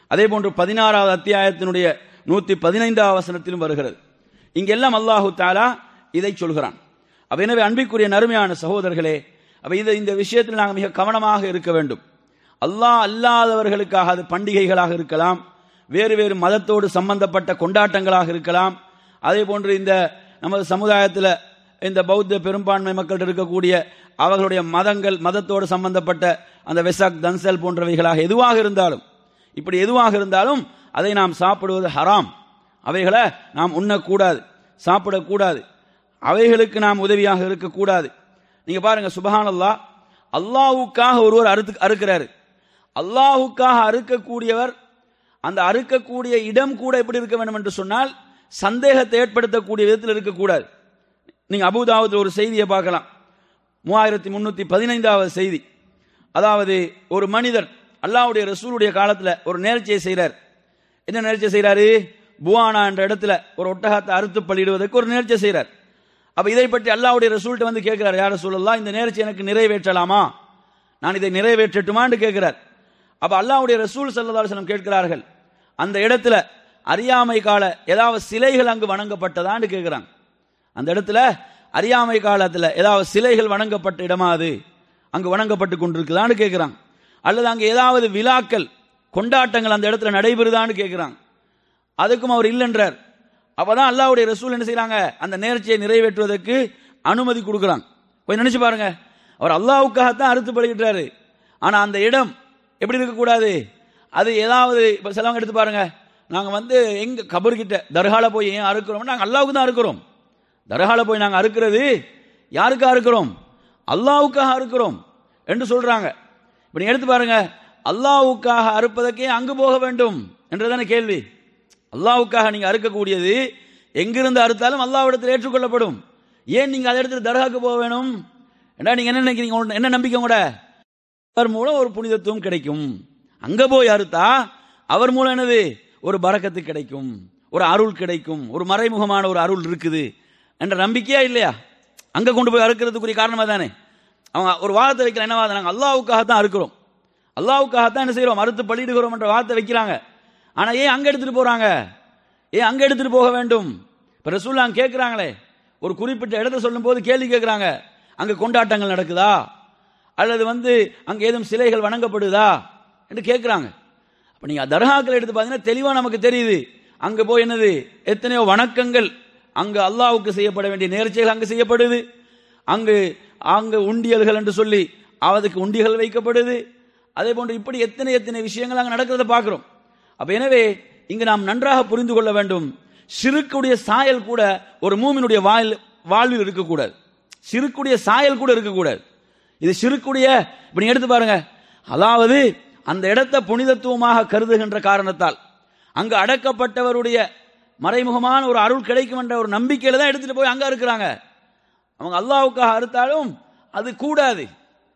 அதே போன்று பதினாறாவது அத்தியாயத்தினுடைய நூத்தி பதினைந்தாவது வசனத்திலும் வருகிறது இங்கெல்லாம் அல்லாஹு தாலா இதை சொல்கிறான் அப்ப எனவே அன்பிற்குரிய நறுமையான சகோதரர்களே அப்ப இது இந்த விஷயத்தில் நாங்கள் மிக கவனமாக இருக்க வேண்டும் அல்லாஹ் அல்லாதவர்களுக்காக அது பண்டிகைகளாக இருக்கலாம் வேறு வேறு மதத்தோடு சம்பந்தப்பட்ட கொண்டாட்டங்களாக இருக்கலாம் அதே போன்று இந்த நமது சமுதாயத்தில் இந்த பௌத்த பெரும்பான்மை மக்கள் இருக்கக்கூடிய அவர்களுடைய மதங்கள் மதத்தோடு சம்பந்தப்பட்ட அந்த வெசாக் தன்சல் போன்றவைகளாக எதுவாக இருந்தாலும் இப்படி எதுவாக இருந்தாலும் அதை நாம் சாப்பிடுவது ஹராம் அவைகளை நாம் உண்ணக்கூடாது சாப்பிடக்கூடாது அவைகளுக்கு நாம் உதவியாக இருக்கக்கூடாது நீங்க பாருங்க சுபஹான் அல்லாஹ் அல்லாஹுக்காக ஒருவர் அறுத்து அறுக்கிறாரு அல்லாஹுக்காக அறுக்கக்கூடியவர் அந்த அறுக்கக்கூடிய இடம் கூட எப்படி இருக்க வேண்டும் என்று சொன்னால் சந்தேகத்தை ஏற்படுத்தக்கூடிய விதத்தில் இருக்கக்கூடாது நீங்க அபுதாவது ஒரு செய்தியை பார்க்கலாம் மூவாயிரத்தி முன்னூத்தி பதினைந்தாவது செய்தி அதாவது ஒரு மனிதர் அல்லாஹ்வுடைய ரசூலுடைய காலத்துல ஒரு நேர்ச்சியை செய்கிறார் என்ன நேர்ச்சி செய்கிறாரு புவானா என்ற இடத்துல ஒரு ஒட்டகத்தை அறுத்து பலியிடுவதற்கு ஒரு நேர்ச்சி செய்கிறார் அப்ப இதை பற்றி அல்லாஹ்வுடைய ரசூல்கிட்ட வந்து கேட்கிறார் யார சொல்லலாம் இந்த நேர்ச்சி எனக்கு நிறைவேற்றலாமா நான் இதை நிறைவேற்றட்டுமான்னு கேட்கிறார் அப்ப அல்லாஹ்வுடைய ரசூல் ஸல்லல்லாஹு அலைஹி வஸல்லம் கேட்கிறார்கள் அந்த இடத்துல அறியாமை கால ஏதாவது சிலைகள் அங்கு வணங்கப்பட்டதான்னு கேட்கிறாங்க அந்த இடத்துல அறியாமை காலத்துல ஏதாவது சிலைகள் வணங்கப்பட்ட இடமா அது அங்கு வணங்கப்பட்டு கொண்டிருக்குதான்னு கேட்கிறாங்க அல்லது அங்க ஏதாவது விழாக்கள் கொண்டாட்டங்கள் அந்த இடத்துல நடைபெறுதான்னு கேட்கிறாங்க அதுக்கும் அவர் இல்லைன்றார் அப்பதான் அல்லாஹ்வுடைய ரசூல் என்ன செய்றாங்க அந்த நேர்ச்சியை நிறைவேற்றுவதற்கு அனுமதி கொடுக்குறாங்க கொஞ்சம் நினைச்சு பாருங்க அவர் அல்லாஹ்வுக்காகத்தான் அறுத்து பலியிட்டாரு ஆனா அந்த இடம் எப்படி இருக்கக்கூடாது அது ஏதாவது இப்ப சிலவங்க எடுத்து பாருங்க நாங்க வந்து எங்க கபர்கிட்ட தர்கால போய் ஏன் அறுக்கிறோம் நாங்க அல்லாவுக்கு தான் அறுக்கிறோம் தர்கால போய் நாங்க அறுக்கிறது யாருக்கா அறுக்கிறோம் அல்லாவுக்காக அறுக்கிறோம் என்று சொல்றாங்க இப்ப நீங்க எடுத்து பாருங்க அல்லாவுக்காக அறுப்பதற்கே அங்கு போக வேண்டும் என்றதான கேள்வி அல்லாவுக்காக நீங்க அறுக்கக்கூடியது எங்கிருந்து அறுத்தாலும் அல்லாவிடத்தில் ஏற்றுக்கொள்ளப்படும் ஏன் நீங்க அதை எடுத்து தர்காக்கு போக வேணும் ஏன்னா நீங்க என்ன நினைக்கிறீங்க உங்க- என்ன நம்பிக்கை கூட அவர் மூலம் ஒரு புனிதத்துவம் கிடைக்கும் அங்க போய் அறுத்தா அவர் மூலம் என்னது ஒரு பரக்கத்து கிடைக்கும் ஒரு அருள் கிடைக்கும் ஒரு மறைமுகமான ஒரு அருள் இருக்குது என்ற நம்பிக்கையா இல்லையா அங்க கொண்டு போய் அறுக்கிறதுக்குரிய காரணமா தானே அவங்க ஒரு வாதத்தை வைக்கிற என்ன வாதம் நாங்க அல்லாவுக்காக தான் அறுக்கிறோம் அல்லாவுக்காக தான் என்ன செய்றோம் அறுத்து பலியிடுகிறோம் என்ற வார்த்தை வைக்கிறாங்க ஆனா ஏன் அங்க எடுத்துட்டு போறாங்க ஏன் அங்க எடுத்துட்டு போக வேண்டும் இப்ப ரசூல்லா அங்க கேட்கிறாங்களே ஒரு குறிப்பிட்ட இடத்தை சொல்லும் போது கேள்வி கேட்கிறாங்க அங்க கொண்டாட்டங்கள் நடக்குதா அல்லது வந்து அங்க ஏதும் சிலைகள் வணங்கப்படுதா என்று கேட்கிறாங்க அப்ப நீங்க தர்காக்கள் எடுத்து பார்த்தீங்கன்னா தெளிவா நமக்கு தெரியுது அங்க போய் என்னது எத்தனையோ வணக்கங்கள் அங்கு அல்லாஹ்வுக்கு செய்யப்பட வேண்டிய நேர்ச்சைகள் அங்கு செய்யப்படுது அங்கு அங்கு உண்டியல்கள் என்று சொல்லி அதுக்கு உண்டிகள் வைக்கப்படுது அதே போன்று இப்படி எத்தனை எத்தனை விஷயங்கள் அங்க நடக்கிறத பார்க்கிறோம் அப்ப எனவே இங்கு நாம் நன்றாக புரிந்து கொள்ள வேண்டும் சிறுக்குடைய சாயல் கூட ஒரு மூமினுடைய வாழ் வாழ்வில் இருக்கக்கூடாது சிறுக்குடைய சாயல் கூட இருக்கக்கூடாது இது சிறுக்குடைய இப்ப நீங்க எடுத்து பாருங்க அதாவது அந்த இடத்தை புனிதத்துவமாக கருதுகின்ற காரணத்தால் அங்கு அடக்கப்பட்டவருடைய மறைமுகமான ஒரு அருள் கிடைக்கும் என்ற ஒரு நம்பிக்கையில தான் எடுத்துட்டு போய் அங்க இருக்கிறாங்க அவங்க அல்லாஹ்வுக்காக அறுத்தாலும் அது கூடாது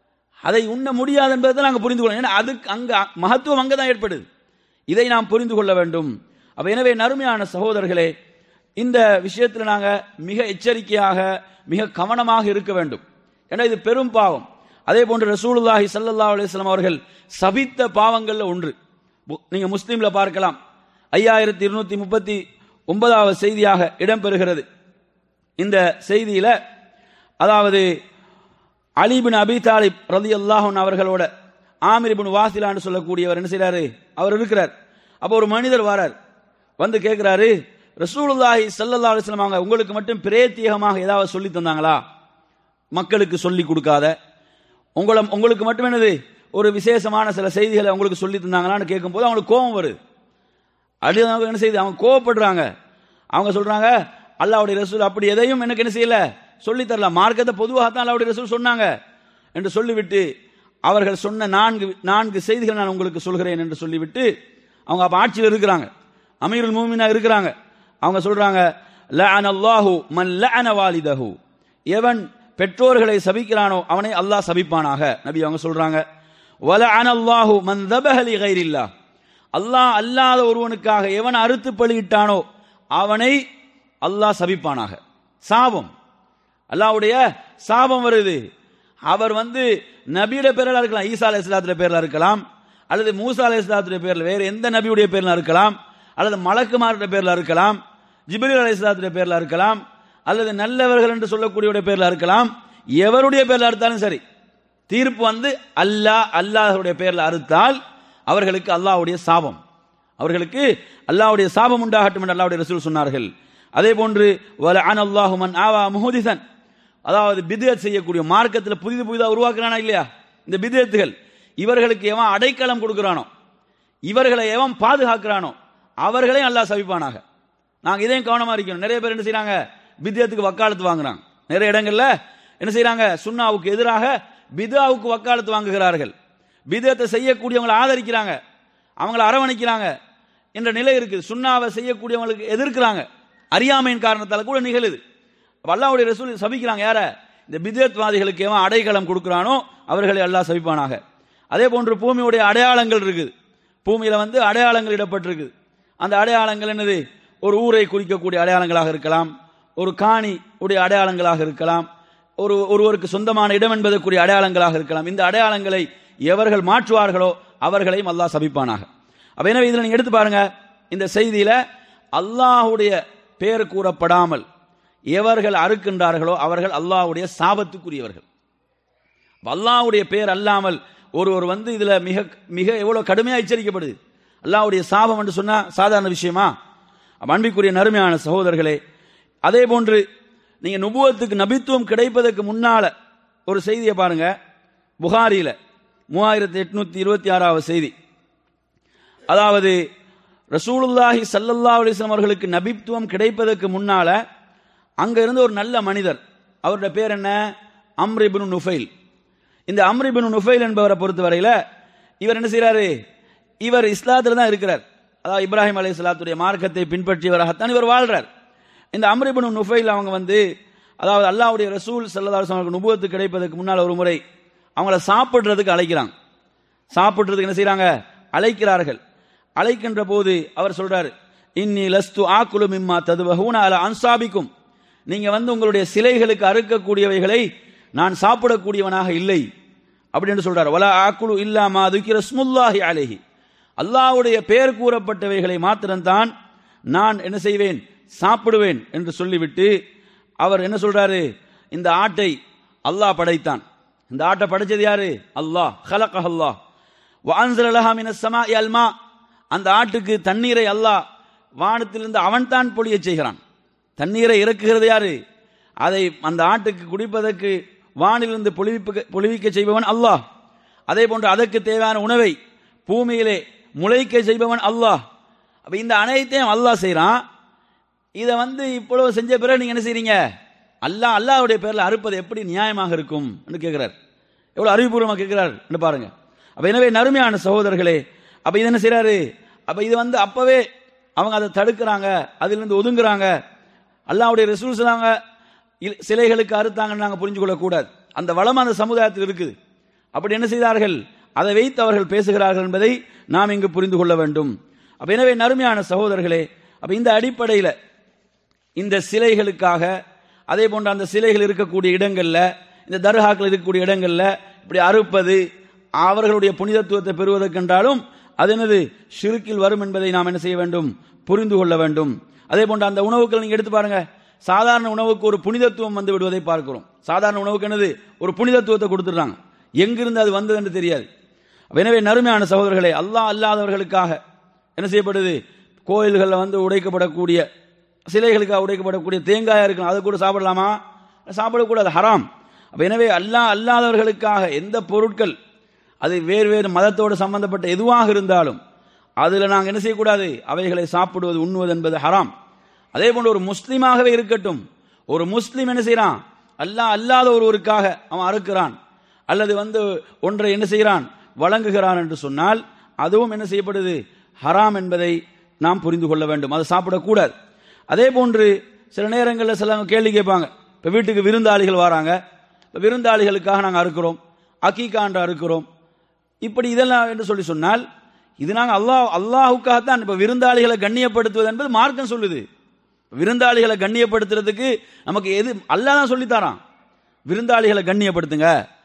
அதை உண்ண முடியாது என்பதை நாங்கள் புரிந்து கொள்ளணும் ஏன்னா அதுக்கு அங்க மகத்துவம் அங்கதான் ஏற்படுது இதை நாம் புரிந்து கொள்ள வேண்டும் அப்ப எனவே நறுமையான சகோதரர்களே இந்த விஷயத்தில் நாங்க மிக எச்சரிக்கையாக மிக கவனமாக இருக்க வேண்டும் ஏன்னா இது பெரும் பாவம் அதே போன்று ரசூலுல்லாஹி ஸல்லல்லாஹு அலைஹி வஸல்லம் அவர்கள் சபித்த பாவங்கள்ல ஒன்று பு- நீங்க முஸ்லீம்ல பார்க்கலாம் ஐயாயிரத்தி இருநூத்தி முப்பத்தி ஒன்பதாவது செய்தியாக இடம்பெறுகிறது இந்த செய்தியில அதாவது அலிபின் அபி தாலிப் ரதி அல்லாஹன் அவர்களோட ஆமிர் இப்னு வாசிலான்னு சொல்லக்கூடியவர் என்ன செய்றாரு அவர் இருக்கிறார் அப்போ ஒரு மனிதர் வரார் வந்து கேட்கிறாரு ரசூலுல்லாஹி ஸல்லல்லாஹு அலைஹி வஸல்லம் அவங்க உங்களுக்கு மட்டும் பிரேத்தியகமாக ஏதாவது சொல்லி தந்தாங்களா மக்களுக்கு சொல்லி கொடுக்காத உங்களை உங்களுக்கு மட்டும் என்னது ஒரு விசேஷமான சில செய்திகளை உங்களுக்கு சொல்லி தந்தாங்களான்னு கேட்கும்போது அவங்களுக்கு கோபம் வருது அப்படி அவங்க என்ன செய்யுது அவங்க கோவப்படுறாங்க அவங்க சொல்றாங்க அல்லாவுடைய ரசூல் அப்படி எதையும் எனக்கு என்ன செய்யல சொல்லி தரல மார்க்கத்தை பொதுவாக தான் அல்லாவுடைய ரசூல் சொன்னாங்க என்று சொல்லிவிட்டு அவர்கள் சொன்ன நான்கு நான்கு செய்திகள் நான் உங்களுக்கு சொல்கிறேன் என்று சொல்லிவிட்டு அவங்க அப்ப ஆட்சியில் இருக்கிறாங்க அமீருல் மூமினா இருக்கிறாங்க அவங்க சொல்றாங்க லஅன அல்லாஹு மன் லஅன வாலிதஹு எவன் பெற்றோர்களை சபிக்கிறானோ அவனை அல்லாஹ் சபிப்பானாக நபி அவங்க சொல்றாங்க வலஅன அல்லாஹு மன் தபஹ லி கைரில்லாஹ் அல்லாஹ் அல்லாத ஒருவனுக்காக எவன் அறுத்து பலியிட்டானோ அவனை அல்லாஹ் சபிப்பானாக சாபம் அல்லாஹ்வுடைய சாபம் வருது அவர் வந்து நபியோட பேரில் இருக்கலாம் ஈசா அலை இஸ்லாத்துல பேர்ல இருக்கலாம் அல்லது மூசா அலைஹிஸ்ஸலாத்துடைய பேர்ல வேற எந்த நபியுடைய பேர்ல இருக்கலாம் அல்லது மலக்குமாருடைய பேர்ல இருக்கலாம் ஜிப்ரீல் அலைஹிஸ்ஸலாத்துடைய பேர்ல இருக்கலாம் அல்லது நல்லவர்கள் என்று சொல்லக்கூடியவருடைய பேர்ல இருக்கலாம் எவருடைய பேர்ல அறுத்தாலும் சரி தீர்ப்பு வந்து அல்லாஹ் அல்லாஹ்வுடைய பேர்ல அறுத்தால் அவர்களுக்கு அல்லாஹ்வுடைய சாபம் அவர்களுக்கு அல்லாஹ்வுடைய சாபம் உண்டாகட்டும் என்று அல்லாஹ்வுடைய ரசூல் சொன்னார்கள் அதே போன்று வல அன் அல்லாஹு மன் ஆவா முஹதிசன் அதாவது பித்அத் செய்யக்கூடிய மார்க்கத்தில் புதிது புதிதாக உருவாக்குறானா இல்லையா இந்த பித்அத்துகள் இவர்களுக்கு எவன் அடைக்கலம் கொடுக்கிறானோ இவர்களை எவன் பாதுகாக்கிறானோ அவர்களையும் அல்லாஹ் சவிப்பானாக நாங்க இதையும் கவனமா இருக்கணும் நிறைய பேர் என்ன செய்றாங்க பித்யத்துக்கு வக்காலத்து வாங்குறாங்க நிறைய இடங்கள்ல என்ன செய்றாங்க சுன்னாவுக்கு எதிராக பிதாவுக்கு வக்காலத்து வாங்குகிறார்கள் பிதத்தை செய்யக்கூடியவங்களை ஆதரிக்கிறாங்க அவங்கள அரவணைக்கிறாங்க என்ற நிலை இருக்குது சுண்ணாவை செய்யக்கூடியவங்களுக்கு எதிர்க்கிறாங்க அறியாமையின் காரணத்தால கூட நிகழுது அப்ப அல்லாஹ்வுடைய ரசூல் சபிக்கிறாங்க யார இந்த பிதத்வாதிகளுக்கு எவன் அடைக்கலம் கொடுக்கிறானோ அவர்களை அல்லாஹ் சபிப்பானாக அதே போன்று பூமியுடைய அடையாளங்கள் இருக்குது பூமியில வந்து அடையாளங்கள் இடப்பட்டிருக்குது அந்த அடையாளங்கள் என்னது ஒரு ஊரை குறிக்கக்கூடிய அடையாளங்களாக இருக்கலாம் ஒரு காணி உடைய அடையாளங்களாக இருக்கலாம் ஒரு ஒருவருக்கு சொந்தமான இடம் என்பதற்குரிய அடையாளங்களாக இருக்கலாம் இந்த அடையாளங்களை எவர்கள் மாற்றுவார்களோ அவர்களையும் அல்லாஹ் சபிப்பானாக அப்ப எனவே இதுல நீங்க எடுத்து பாருங்க இந்த செய்தியில அல்லாஹ்வுடைய பேர் கூறப்படாமல் எவர்கள் அறுக்கின்றார்களோ அவர்கள் அல்லாஹ்வுடைய சாபத்துக்குரியவர்கள் அப்ப அல்லாஹ்வுடைய பேர் அல்லாமல் ஒருவர் வந்து இதுல மிக மிக எவ்வளவு கடுமையா எச்சரிக்கப்படுது அல்லாஹ்வுடைய சாபம் என்று சொன்னா சாதாரண விஷயமா அப்ப அன்பிற்குரிய நறுமையான சகோதரர்களே அதே போன்று நீங்க நுபுவத்துக்கு நபித்துவம் கிடைப்பதற்கு முன்னால ஒரு செய்தியை பாருங்க புகாரியில மூவாயிரத்தி எட்நூத்தி இருபத்தி ஆறாவது செய்தி அதாவது ரசூலுல்லாஹி ஸல்லல்லாஹு அலைஹி வஸல்லம் அவர்களுக்கு நபித்துவம் கிடைப்பதற்கு முன்னால அங்க இருந்து ஒரு நல்ல மனிதர் அவருடைய பேர் என்ன அம்ர் இப்னு நுஃபைல் இந்த அம்ர் இப்னு நுஃபைல் என்பவரை பொறுத்தவரையில இவர் என்ன செய்றாரு இவர் இஸ்லாத்துல தான் இருக்கிறார் அதாவது இப்ராஹிம் அலைஹிஸ்ஸலாத்துடைய மார்க்கத்தை பின்பற்றியவராகத்தான் இவர் வாழ்றார் இந்த அம்ர் இப்னு நுஃபைல் அவங்க வந்து அதாவது அல்லாஹ்வுடைய ரசூல் ஸல்லல்லாஹு அலைஹி வஸல்லம் நுபுவத்து கிடைப்பதற்கு முன்னால் ஒரு முறை அவங்கள சாப்பிடுறதுக்கு அழைக்கிறாங்க சாப்பிடுறதுக்கு என்ன செய்றாங்க அழைக்கிறார்கள் அழைக்கின்ற போது அவர் சொல்றாரு இன்னி லஸ்து ஆக்குலு மிம்மா ததுவஹூன அல அன்சாபிக்கும் நீங்க வந்து உங்களுடைய சிலைகளுக்கு அறுக்கக்கூடியவைகளை நான் சாப்பிடக்கூடியவனாக இல்லை அப்படின்னு சொல்றாரு வலா ஆக்குலு இல்லாமா அதுக்கிற ஸ்முல்லாஹி அலைஹி அல்லாஹ்வுடைய பெயர் கூறப்பட்டவைகளை மாத்திரம்தான் நான் என்ன செய்வேன் சாப்பிடுவேன் என்று சொல்லிவிட்டு அவர் என்ன சொல்றாரு இந்த ஆட்டை அல்லாஹ் படைத்தான் இந்த ஆட்டை படைச்சது யாரு அல்லாஹ் ஹலக அல்லாஹ் வான்சலஹா மினஸ் ஸமாஇ அல்மா அந்த ஆட்டுக்கு தண்ணீரை அல்லாஹ் வானத்திலிருந்து அவன்தான் பொழியச் செய்கிறான் தண்ணீரை இறக்குகிறது யாரு அதை அந்த ஆட்டுக்கு குடிப்பதற்கு வானிலிருந்து பொழிவிக்க பொழிவிக்க செய்பவன் அல்லாஹ் அதே போன்று அதற்கு தேவையான உணவை பூமியிலே முளைக்க செய்பவன் அல்லாஹ் அப்ப இந்த அனைத்தையும் அல்லாஹ் செய்றான் இதை வந்து இவ்வளவு செஞ்ச பிறகு நீங்க என்ன செய்றீங்க அல்லாஹ் அல்லாஹ்வுடைய பேர்ல அறுப்பது எப்படி நியாயமாக இருக்கும் என்று கேட்கிறார் எவ்வளவு அறிவுபூர்வமாக கேட்கிறார் என்று பாருங்க அப்ப எனவே நறுமையான சகோதரர்களே அப்ப இது என்ன செய்றாரு அப்ப இது வந்து அப்பவே அவங்க அதை தடுக்கிறாங்க அதிலிருந்து ஒதுங்குறாங்க அல்லாஹ்வுடைய ரசூல் சொன்னாங்க இல்- சிலைகளுக்கு அறுத்தாங்கன்னு நாங்க புரிஞ்சு கொள்ளக்கூடாது அந்த வளம் அந்த சமுதாயத்தில் இருக்குது அப்படி என்ன செய்தார்கள் அதை வைத்து அவர்கள் பேசுகிறார்கள் என்பதை நாம் இங்கு புரிந்து கொள்ள வேண்டும் அப்ப எனவே நறுமையான சகோதரர்களே அப்ப இந்த அடிப்படையில் இந்த சிலைகளுக்காக அதே போன்ற அந்த சிலைகள் இருக்கக்கூடிய இடங்கள்ல இந்த தர்காக்கள் இருக்கக்கூடிய இடங்கள்ல இப்படி அறுப்பது அவர்களுடைய புனிதத்துவத்தை பெறுவதற்கென்றாலும் அது என்னது ஷிருக்கில் வரும் என்பதை நாம் என்ன செய்ய வேண்டும் புரிந்து கொள்ள வேண்டும் அதே போன்ற அந்த உணவுகள் நீங்க எடுத்து பாருங்க சாதாரண உணவுக்கு ஒரு புனிதத்துவம் வந்து விடுவதை பார்க்கிறோம் சாதாரண உணவுக்கு என்னது ஒரு புனிதத்துவத்தை கொடுத்துடுறாங்க எங்கிருந்து அது வந்தது என்று தெரியாது அப்ப எனவே நறுமையான சகோதரர்களே அல்லாஹ் அல்லாதவர்களுக்காக என்ன செய்யப்படுது கோயில்களில் வந்து உடைக்கப்படக்கூடிய சிலைகளுக்காக உடைக்கப்படக்கூடிய தேங்காயா இருக்கும் அதை கூட சாப்பிடலாமா சாப்பிடக்கூடாது ஹராம் அப்ப எனவே அல்லாஹ் அல்லாதவர்களுக்காக எந்த பொருட்கள் அது வேறு வேறு மதத்தோடு சம்பந்தப்பட்ட எதுவாக இருந்தாலும் அதுல நாங்கள் என்ன செய்யக்கூடாது அவைகளை சாப்பிடுவது உண்ணுவது என்பது ஹராம் அதே போன்று ஒரு முஸ்லீமாகவே இருக்கட்டும் ஒரு முஸ்லீம் என்ன செய்யறான் அல்லாஹ் அல்லாத ஒருவருக்காக அவன் அறுக்கிறான் அல்லது வந்து ஒன்றை என்ன செய்கிறான் வழங்குகிறான் என்று சொன்னால் அதுவும் என்ன செய்யப்படுது ஹராம் என்பதை நாம் புரிந்து கொள்ள வேண்டும் அதை சாப்பிடக்கூடாது அதே போன்று சில நேரங்களில் சில கேள்வி கேட்பாங்க இப்போ வீட்டுக்கு விருந்தாளிகள் வராங்க இப்போ விருந்தாளிகளுக்காக நாங்கள் அறுக்கிறோம் அக்கீக்கான்ற அறுக்கிறோம் இப்படி இதெல்லாம் என்று சொல்லி சொன்னால் இது நாங்கள் அல்லாஹ் அல்லாஹுக்காகத்தான் இப்போ விருந்தாளிகளை கண்ணியப்படுத்துவது என்பது மார்க்கம் சொல்லுது விருந்தாளிகளை கண்ணியப்படுத்துறதுக்கு நமக்கு எது அல்லாஹ் தான் சொல்லித்தாரான் விருந்தாளிகளை கண்ணியப்படுத்துங்க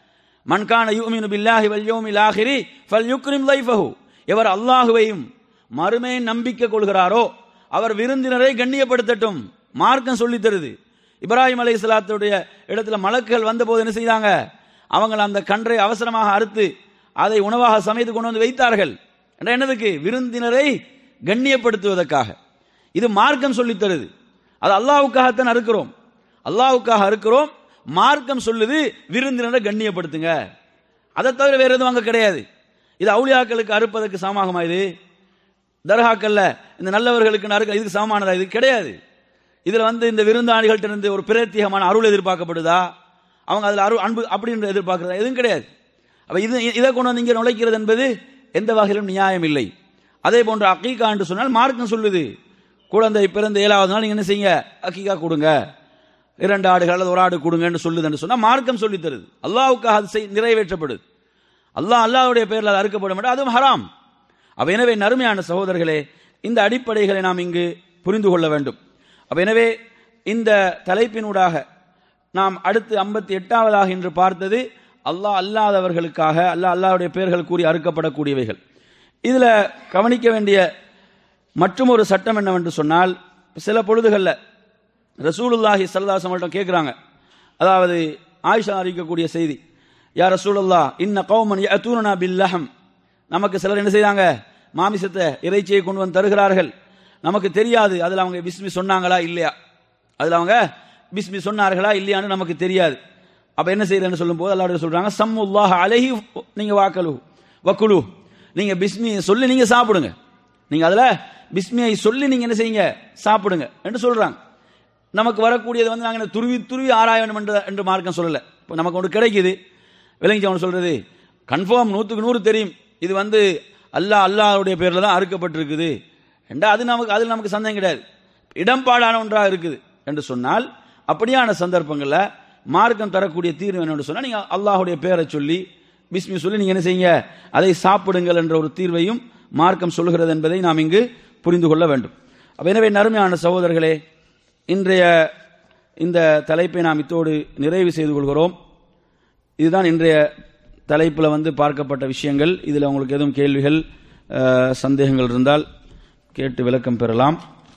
மன்கான யூமினு பில்லாஹி வல் யௌமில் ஆஹிரி ஃபல் யுக்ரிம் லைஃபஹு எவர் அல்லாஹுவையும் மறுமை நம்பிக்கை கொள்கிறாரோ அவர் விருந்தினரை கண்ணியப்படுத்தட்டும் மார்க்கம் சொல்லித் தருது இப்ராஹிம் அலை இஸ்லாத்துடைய இடத்துல மலக்குகள் வந்தபோது என்ன செய்தாங்க அவங்க அந்த கன்றை அவசரமாக அறுத்து அதை உணவாக சமைத்து கொண்டு வந்து வைத்தார்கள் என்ற என்னதுக்கு விருந்தினரை கண்ணியப்படுத்துவதற்காக இது மார்க்கம் சொல்லித் தருது அது அல்லாவுக்காகத்தான் அறுக்கிறோம் அல்லாவுக்காக அறுக்கிறோம் மார்க்கம் சொல்லுது விருந்தினரை கண்ணியப்படுத்துங்க அதை தவிர வேற எதுவும் அங்க கிடையாது இது அவுளியாக்களுக்கு அறுப்பதற்கு சமமாகுமா இது தர்காக்கல்ல இந்த நல்லவர்களுக்கு அறுக்க இதுக்கு சமமானதா இது கிடையாது இதுல வந்து இந்த விருந்தாளிகள்ட்ட இருந்து ஒரு பிரத்யேகமான அருள் எதிர்பார்க்கப்படுதா அவங்க அதுல அருள் அன்பு அப்படின்னு எதிர்பார்க்கறதா எதுவும் கிடையாது அப்ப இது இதை கொண்டு வந்து இங்க நுழைக்கிறது என்பது எந்த வகையிலும் நியாயம் இல்லை அதே போன்று அக்கீகா என்று சொன்னால் மார்க்கம் சொல்லுது குழந்தை பிறந்த ஏழாவது நாள் நீங்க என்ன செய்யுங்க அக்கீகா கொடுங்க இரண்டு ஆடுகள் அல்லது ஒரு ஆடு கொடுங்கன்னு சொல்லுதுன்னு சொன்னா மார்க்கம் சொல்லி தருது அல்லாவுக்காக அது செய்- நிறைவேற்றப்படுது அல்லாஹ் அல்லாஹ்வுடைய பேரில் அது அறுக்கப்பட மாட்டா அதுவும் ஹராம் அப்ப எனவே நறுமையான சகோதரர்களே இந்த அடிப்படைகளை நாம் இங்கு புரிந்து கொள்ள வேண்டும் அப்ப எனவே இந்த தலைப்பினூடாக நாம் அடுத்து ஐம்பத்தி எட்டாவதாக இன்று பார்த்தது அல்லாஹ் அல்லாதவர்களுக்காக அல்லாஹ் அல்லாஹ்வுடைய பெயர்கள் கூறி அறுக்கப்படக்கூடியவைகள் இதுல கவனிக்க வேண்டிய மற்றும் ஒரு சட்டம் என்னவென்று சொன்னால் சில பொழுதுகளில் ரசூலுல்லாஹி சல்லாஸ் அவங்கள்ட்ட கேட்குறாங்க அதாவது ஆயிஷா அறிவிக்கக்கூடிய செய்தி யா ரசூலுல்லா இன்ன கௌமன் யஅதூனனா பில்லஹம் நமக்கு சிலர் என்ன செய்றாங்க மாமிசத்தை இறைச்சியை கொண்டு வந்து தருகிறார்கள் நமக்கு தெரியாது அதில் அவங்க பிஸ்மி சொன்னாங்களா இல்லையா அதில் அவங்க பிஸ்மி சொன்னார்களா இல்லையான்னு நமக்கு தெரியாது அப்ப என்ன செய்யறேன்னு சொல்லும்போது அல்லாஹ் சொல்றாங்க சம்முல்லாஹ் அலைஹி நீங்க வாக்கலு வக்குலு நீங்க பிஸ்மியை சொல்லி நீங்க சாப்பிடுங்க நீங்க அதுல பிஸ்மியை சொல்லி நீங்க என்ன செய்யுங்க சாப்பிடுங்க என்று சொல்றாங்க நமக்கு வரக்கூடியது வந்து நாங்கள் துருவி துருவி ஆராய வேண்டும் என்று என்று மார்க்கம் சொல்லல இப்போ நமக்கு ஒன்று கிடைக்குது விளங்கி அவன் சொல்றது கன்ஃபார்ம் நூற்றுக்கு நூறு தெரியும் இது வந்து அல்லாஹ் அல்லாஹ்வுடைய பேரில் தான் அறுக்கப்பட்டிருக்குது என்றா அது நமக்கு அதில் நமக்கு சந்தேகம் கிடையாது இடம்பாடான ஒன்றாக இருக்குது என்று சொன்னால் அப்படியான சந்தர்ப்பங்களில் மார்க்கம் தரக்கூடிய தீர்வு என்னன்னு சொன்னால் நீங்கள் அல்லாஹ்வுடைய பேரை சொல்லி பிஸ்மி சொல்லி நீங்கள் என்ன செய்யுங்க அதை சாப்பிடுங்கள் என்ற ஒரு தீர்வையும் மார்க்கம் சொல்கிறது என்பதை நாம் இங்கு புரிந்து கொள்ள வேண்டும் அப்ப எனவே நறுமையான சகோதரர்களே இன்றைய இந்த தலைப்பை நாம் இத்தோடு நிறைவு செய்து கொள்கிறோம் இதுதான் இன்றைய தலைப்பில் வந்து பார்க்கப்பட்ட விஷயங்கள் இதில் உங்களுக்கு எதுவும் கேள்விகள் அஹ், சந்தேகங்கள் இருந்தால் கேட்டு விளக்கம் பெறலாம்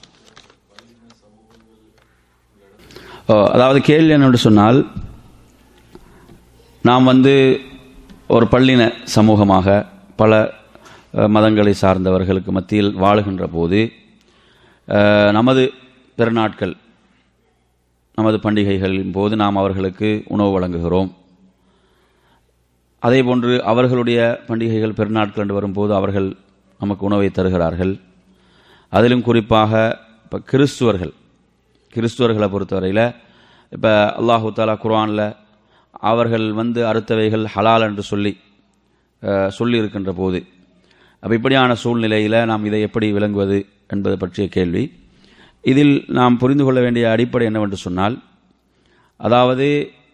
ஓ, அதாவது கேள்வி என்னென்று சொன்னால் நாம் வந்து ஒரு பள்ளின சமூகமாக பல அஹ், மதங்களை சார்ந்தவர்களுக்கு மத்தியில் வாழுகின்ற போது அஹ், நமது பெருநாட்கள் நமது பண்டிகைகளின் போது நாம் அவர்களுக்கு உணவு வழங்குகிறோம் அதே போன்று அவர்களுடைய பண்டிகைகள் பெருநாட்கள் என்று வரும்போது அவர்கள் நமக்கு உணவை தருகிறார்கள் அதிலும் குறிப்பாக இப்போ கிறிஸ்துவர்கள் கிறிஸ்துவர்களை பொறுத்தவரையில் இப்போ அல்லாஹு தாலா குர்ஆனில் அவர்கள் வந்து அறுத்தவைகள் ஹலால் என்று சொல்லி அஹ், சொல்லி இருக்கின்ற போது அப்போ இப்படியான சூழ்நிலையில் நாம் இதை எப்படி விளங்குவது என்பது பற்றிய கேள்வி இதில் நாம் புரிந்து கொள்ள வேண்டிய அடிப்படை என்னவென்று சொன்னால் அதாவது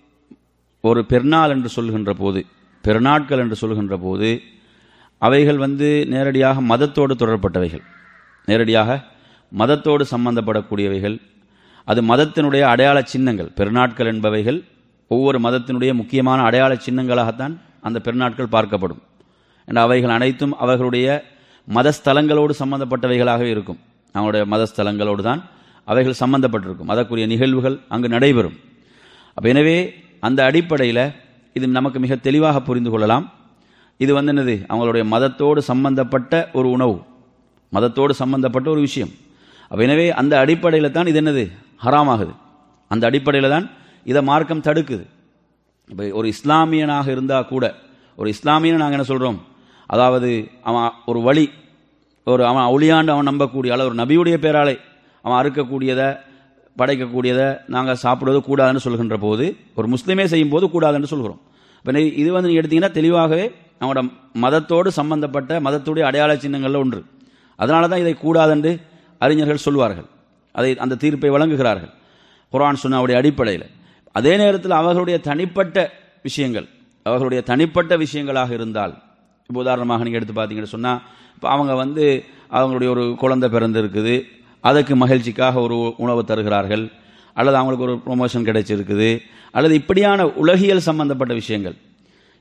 ஒரு பெருநாள் என்று சொல்கின்ற போது பெருநாட்கள் என்று சொல்கின்ற போது அவைகள் வந்து நேரடியாக மதத்தோடு தொடர்பட்டவைகள் நேரடியாக மதத்தோடு சம்பந்தப்படக்கூடியவைகள் அது மதத்தினுடைய அடையாள சின்னங்கள் பெருநாட்கள் என்பவைகள் ஒவ்வொரு மதத்தினுடைய முக்கியமான அடையாள சின்னங்களாகத்தான் அந்த பெருநாட்கள் பார்க்கப்படும் என்ற அவைகள் அனைத்தும் அவர்களுடைய மதஸ்தலங்களோடு சம்பந்தப்பட்டவைகளாகவே இருக்கும் அவங்களுடைய மதஸ்தலங்களோடு தான் அவைகள் சம்பந்தப்பட்டிருக்கும் அதற்குரிய நிகழ்வுகள் அங்கு நடைபெறும் அப்ப எனவே அந்த அடிப்படையில் இது நமக்கு மிக தெளிவாக புரிந்து கொள்ளலாம் இது வந்து என்னது அவங்களுடைய மதத்தோடு சம்பந்தப்பட்ட ஒரு உணவு மதத்தோடு சம்பந்தப்பட்ட ஒரு விஷயம் அப்ப எனவே அந்த அடிப்படையில் தான் இது என்னது ஹராமாகுது அந்த அடிப்படையில் தான் இதை மார்க்கம் தடுக்குது இப்போ ஒரு இஸ்லாமியனாக இருந்தால் கூட ஒரு இஸ்லாமியனை நாங்கள் என்ன சொல்கிறோம் அதாவது அவன் ஒரு வழி ஒரு அவன் ஒளியாண்டு அவன் நம்பக்கூடிய அல்லது ஒரு நபியுடைய பேராலே அவன் அறுக்கக்கூடியதை படைக்கக்கூடியதை நாங்கள் சாப்பிடுவது கூடாதுன்னு சொல்கின்ற போது ஒரு முஸ்லீமே செய்யும் போது கூடாதுன்னு சொல்கிறோம் இப்போ நீ- இது வந்து நீங்கள் எடுத்தீங்கன்னா தெளிவாகவே அவனோட மதத்தோடு சம்பந்தப்பட்ட மதத்துடைய அடையாள சின்னங்களில் ஒன்று அதனால தான் இதை கூடாதென்று அறிஞர்கள் சொல்வார்கள் அதை அந்த தீர்ப்பை வழங்குகிறார்கள் குர்ஆன் சுன்னாவுடைய அடிப்படையில் அதே நேரத்தில் அவர்களுடைய தனிப்பட்ட விஷயங்கள் அவர்களுடைய தனிப்பட்ட விஷயங்களாக இருந்தால் இப்போ உதாரணமாக நீங்கள் எடுத்து பார்த்தீங்கன்னு சொன்னால் இப்போ அவங்க வந்து அவங்களுடைய ஒரு குழந்தை பிறந்திருக்குது அதுக்கு மகிழ்ச்சிக்காக ஒரு உணவு தருகிறார்கள் அல்லது அவங்களுக்கு ஒரு ப்ரொமோஷன் கிடைச்சிருக்குது அல்லது இப்படியான உலகியல் சம்பந்தப்பட்ட விஷயங்கள்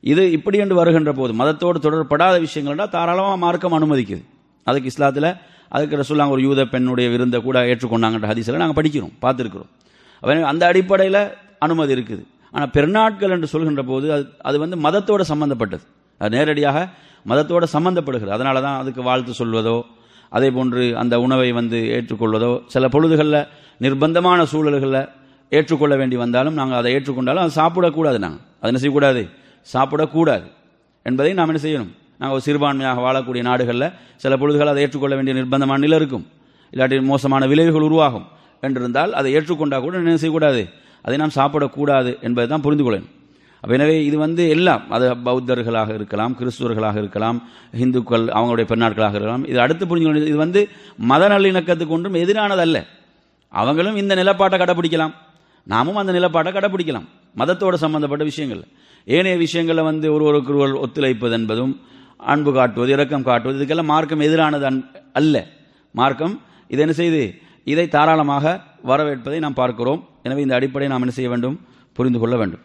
இது இப்படி என்று வருகின்ற போது மதத்தோடு தொடர்படாத விஷயங்கள்னா தாராளமாக மார்க்கம் அனுமதிக்குது அதுக்கு இஸ்லாத்தில் அதுக்கு ரசூல்லாங்க ஒரு யூத பெண்ணுடைய விருந்தை கூட ஏற்றுக்கொண்டாங்கன்ற ஹதீஸில் நாங்கள் படிக்கிறோம் பார்த்துருக்கிறோம் அப்ப அந்த அடிப்படையில் அனுமதி இருக்குது ஆனால் பெருநாட்கள் என்று சொல்கின்ற போது அது அது வந்து மதத்தோட சம்பந்தப்பட்டது அது நேரடியாக மதத்தோட சம்பந்தப்படுகிறது அதனால தான் அதுக்கு வாழ்த்து சொல்வதோ அதே போன்று அந்த உணவை வந்து ஏற்றுக்கொள்வதோ சில பொழுதுகளில் நிர்பந்தமான சூழல்களில் ஏற்றுக்கொள்ள வேண்டி வந்தாலும் நாங்கள் அதை ஏற்றுக்கொண்டாலும் அதை சாப்பிடக்கூடாது நாங்கள் அதை என்ன செய்யக்கூடாது சாப்பிடக்கூடாது என்பதை நாம் என்ன செய்யணும் நாங்கள் ஒரு சிறுபான்மையாக வாழக்கூடிய நாடுகளில் சில பொழுதுகள் அதை ஏற்றுக்கொள்ள வேண்டிய நிர்பந்தமான நிலை இருக்கும் இல்லாட்டி மோசமான விளைவுகள் உருவாகும் என்றிருந்தால் அதை ஏற்றுக்கொண்டால் கூட என்ன செய்யக்கூடாது அதை நாம் சாப்பிடக்கூடாது என்பதை தான் புரிந்து கொள்ளணும் அப்ப எனவே இது வந்து எல்லாம் அது பௌத்தர்களாக இருக்கலாம் கிறிஸ்துவர்களாக இருக்கலாம் இந்துக்கள் அவங்களுடைய பெண்ணாட்களாக இருக்கலாம் இது அடுத்து புரிஞ்சு கொள்ள இது வந்து மத நல்லிணக்கத்துக்கு ஒன்றும் எதிரானதல்ல அவங்களும் இந்த நிலப்பாட்டை கடைப்பிடிக்கலாம் நாமும் அந்த நிலப்பாட்டை கடைப்பிடிக்கலாம் மதத்தோடு சம்பந்தப்பட்ட விஷயங்கள் ஏனைய விஷயங்களில் வந்து ஒருவருக்கு ஒருவர் ஒத்துழைப்பது என்பதும் அன்பு காட்டுவது இரக்கம் காட்டுவது இதுக்கெல்லாம் மார்க்கம் எதிரானது அன்- அல்ல மார்க்கம் இது என்ன செய்து இதை தாராளமாக வரவேற்பதை நாம் பார்க்கிறோம் எனவே இந்த அடிப்படையை நாம் என்ன செய்ய வேண்டும் புரிந்து கொள்ள வேண்டும்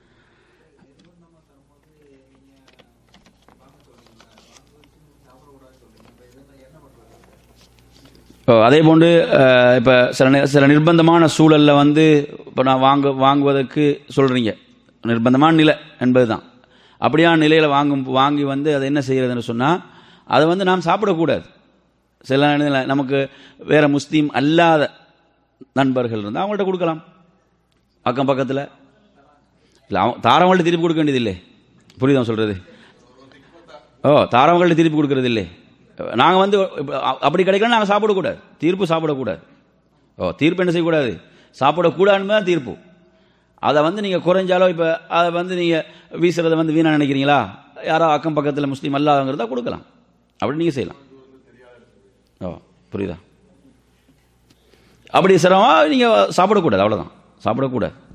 இப்போ அதே போன்று அஹ், இப்ப சில நி- சில நிர்பந்தமான சூழல்ல வந்து இப்போ நான் வாங்க வாங்குவதற்கு சொல்றீங்க நிர்பந்தமான நிலை என்பதுதான் அப்படியான நிலையில வாங்கும் வாங்கி வந்து அதை என்ன செய்யறதுன்னு சொன்னா அதை வந்து நாம் சாப்பிடக்கூடாது சில நேரத்துல நமக்கு வேற முஸ்லீம் அல்லாத நண்பர்கள் இருந்தால் அவங்கள்ட்ட கொடுக்கலாம் அக்கம் பக்கத்தில் இல்லை அவன் தாரவங்கள்ட்ட திருப்பி கொடுக்க வேண்டியது இல்லை புரியுதா சொல்றது ஓ தாரவங்கள்ட்ட திருப்பி கொடுக்கறது இல்லை நாங்கள் வந்து இப்ப அ- அப்படி கிடைக்கணும் நாங்கள் சாப்பிடக்கூடாது தீர்ப்பு சாப்பிடக்கூடாது ஓ தீர்ப்பு என்ன செய்யக்கூடாது சாப்பிடக்கூடாதுன்னு தான் தீர்ப்பு அதை வந்து நீங்கள் குறைஞ்சாலோ இப்போ அதை வந்து நீங்கள் வீசுறதை வந்து வீணா நினைக்கிறீங்களா யாரோ அக்கம் பக்கத்தில் முஸ்லீம் அல்லாதவங்கிறதா கொடுக்கலாம் அப்படி நீங்கள் செய்யலாம் ஓ புரியுதா அப்படி சிரமமா நீங்கள் சாப்பிடக்கூடாது அவ்வளோதான் சாப்பிடக்கூடாது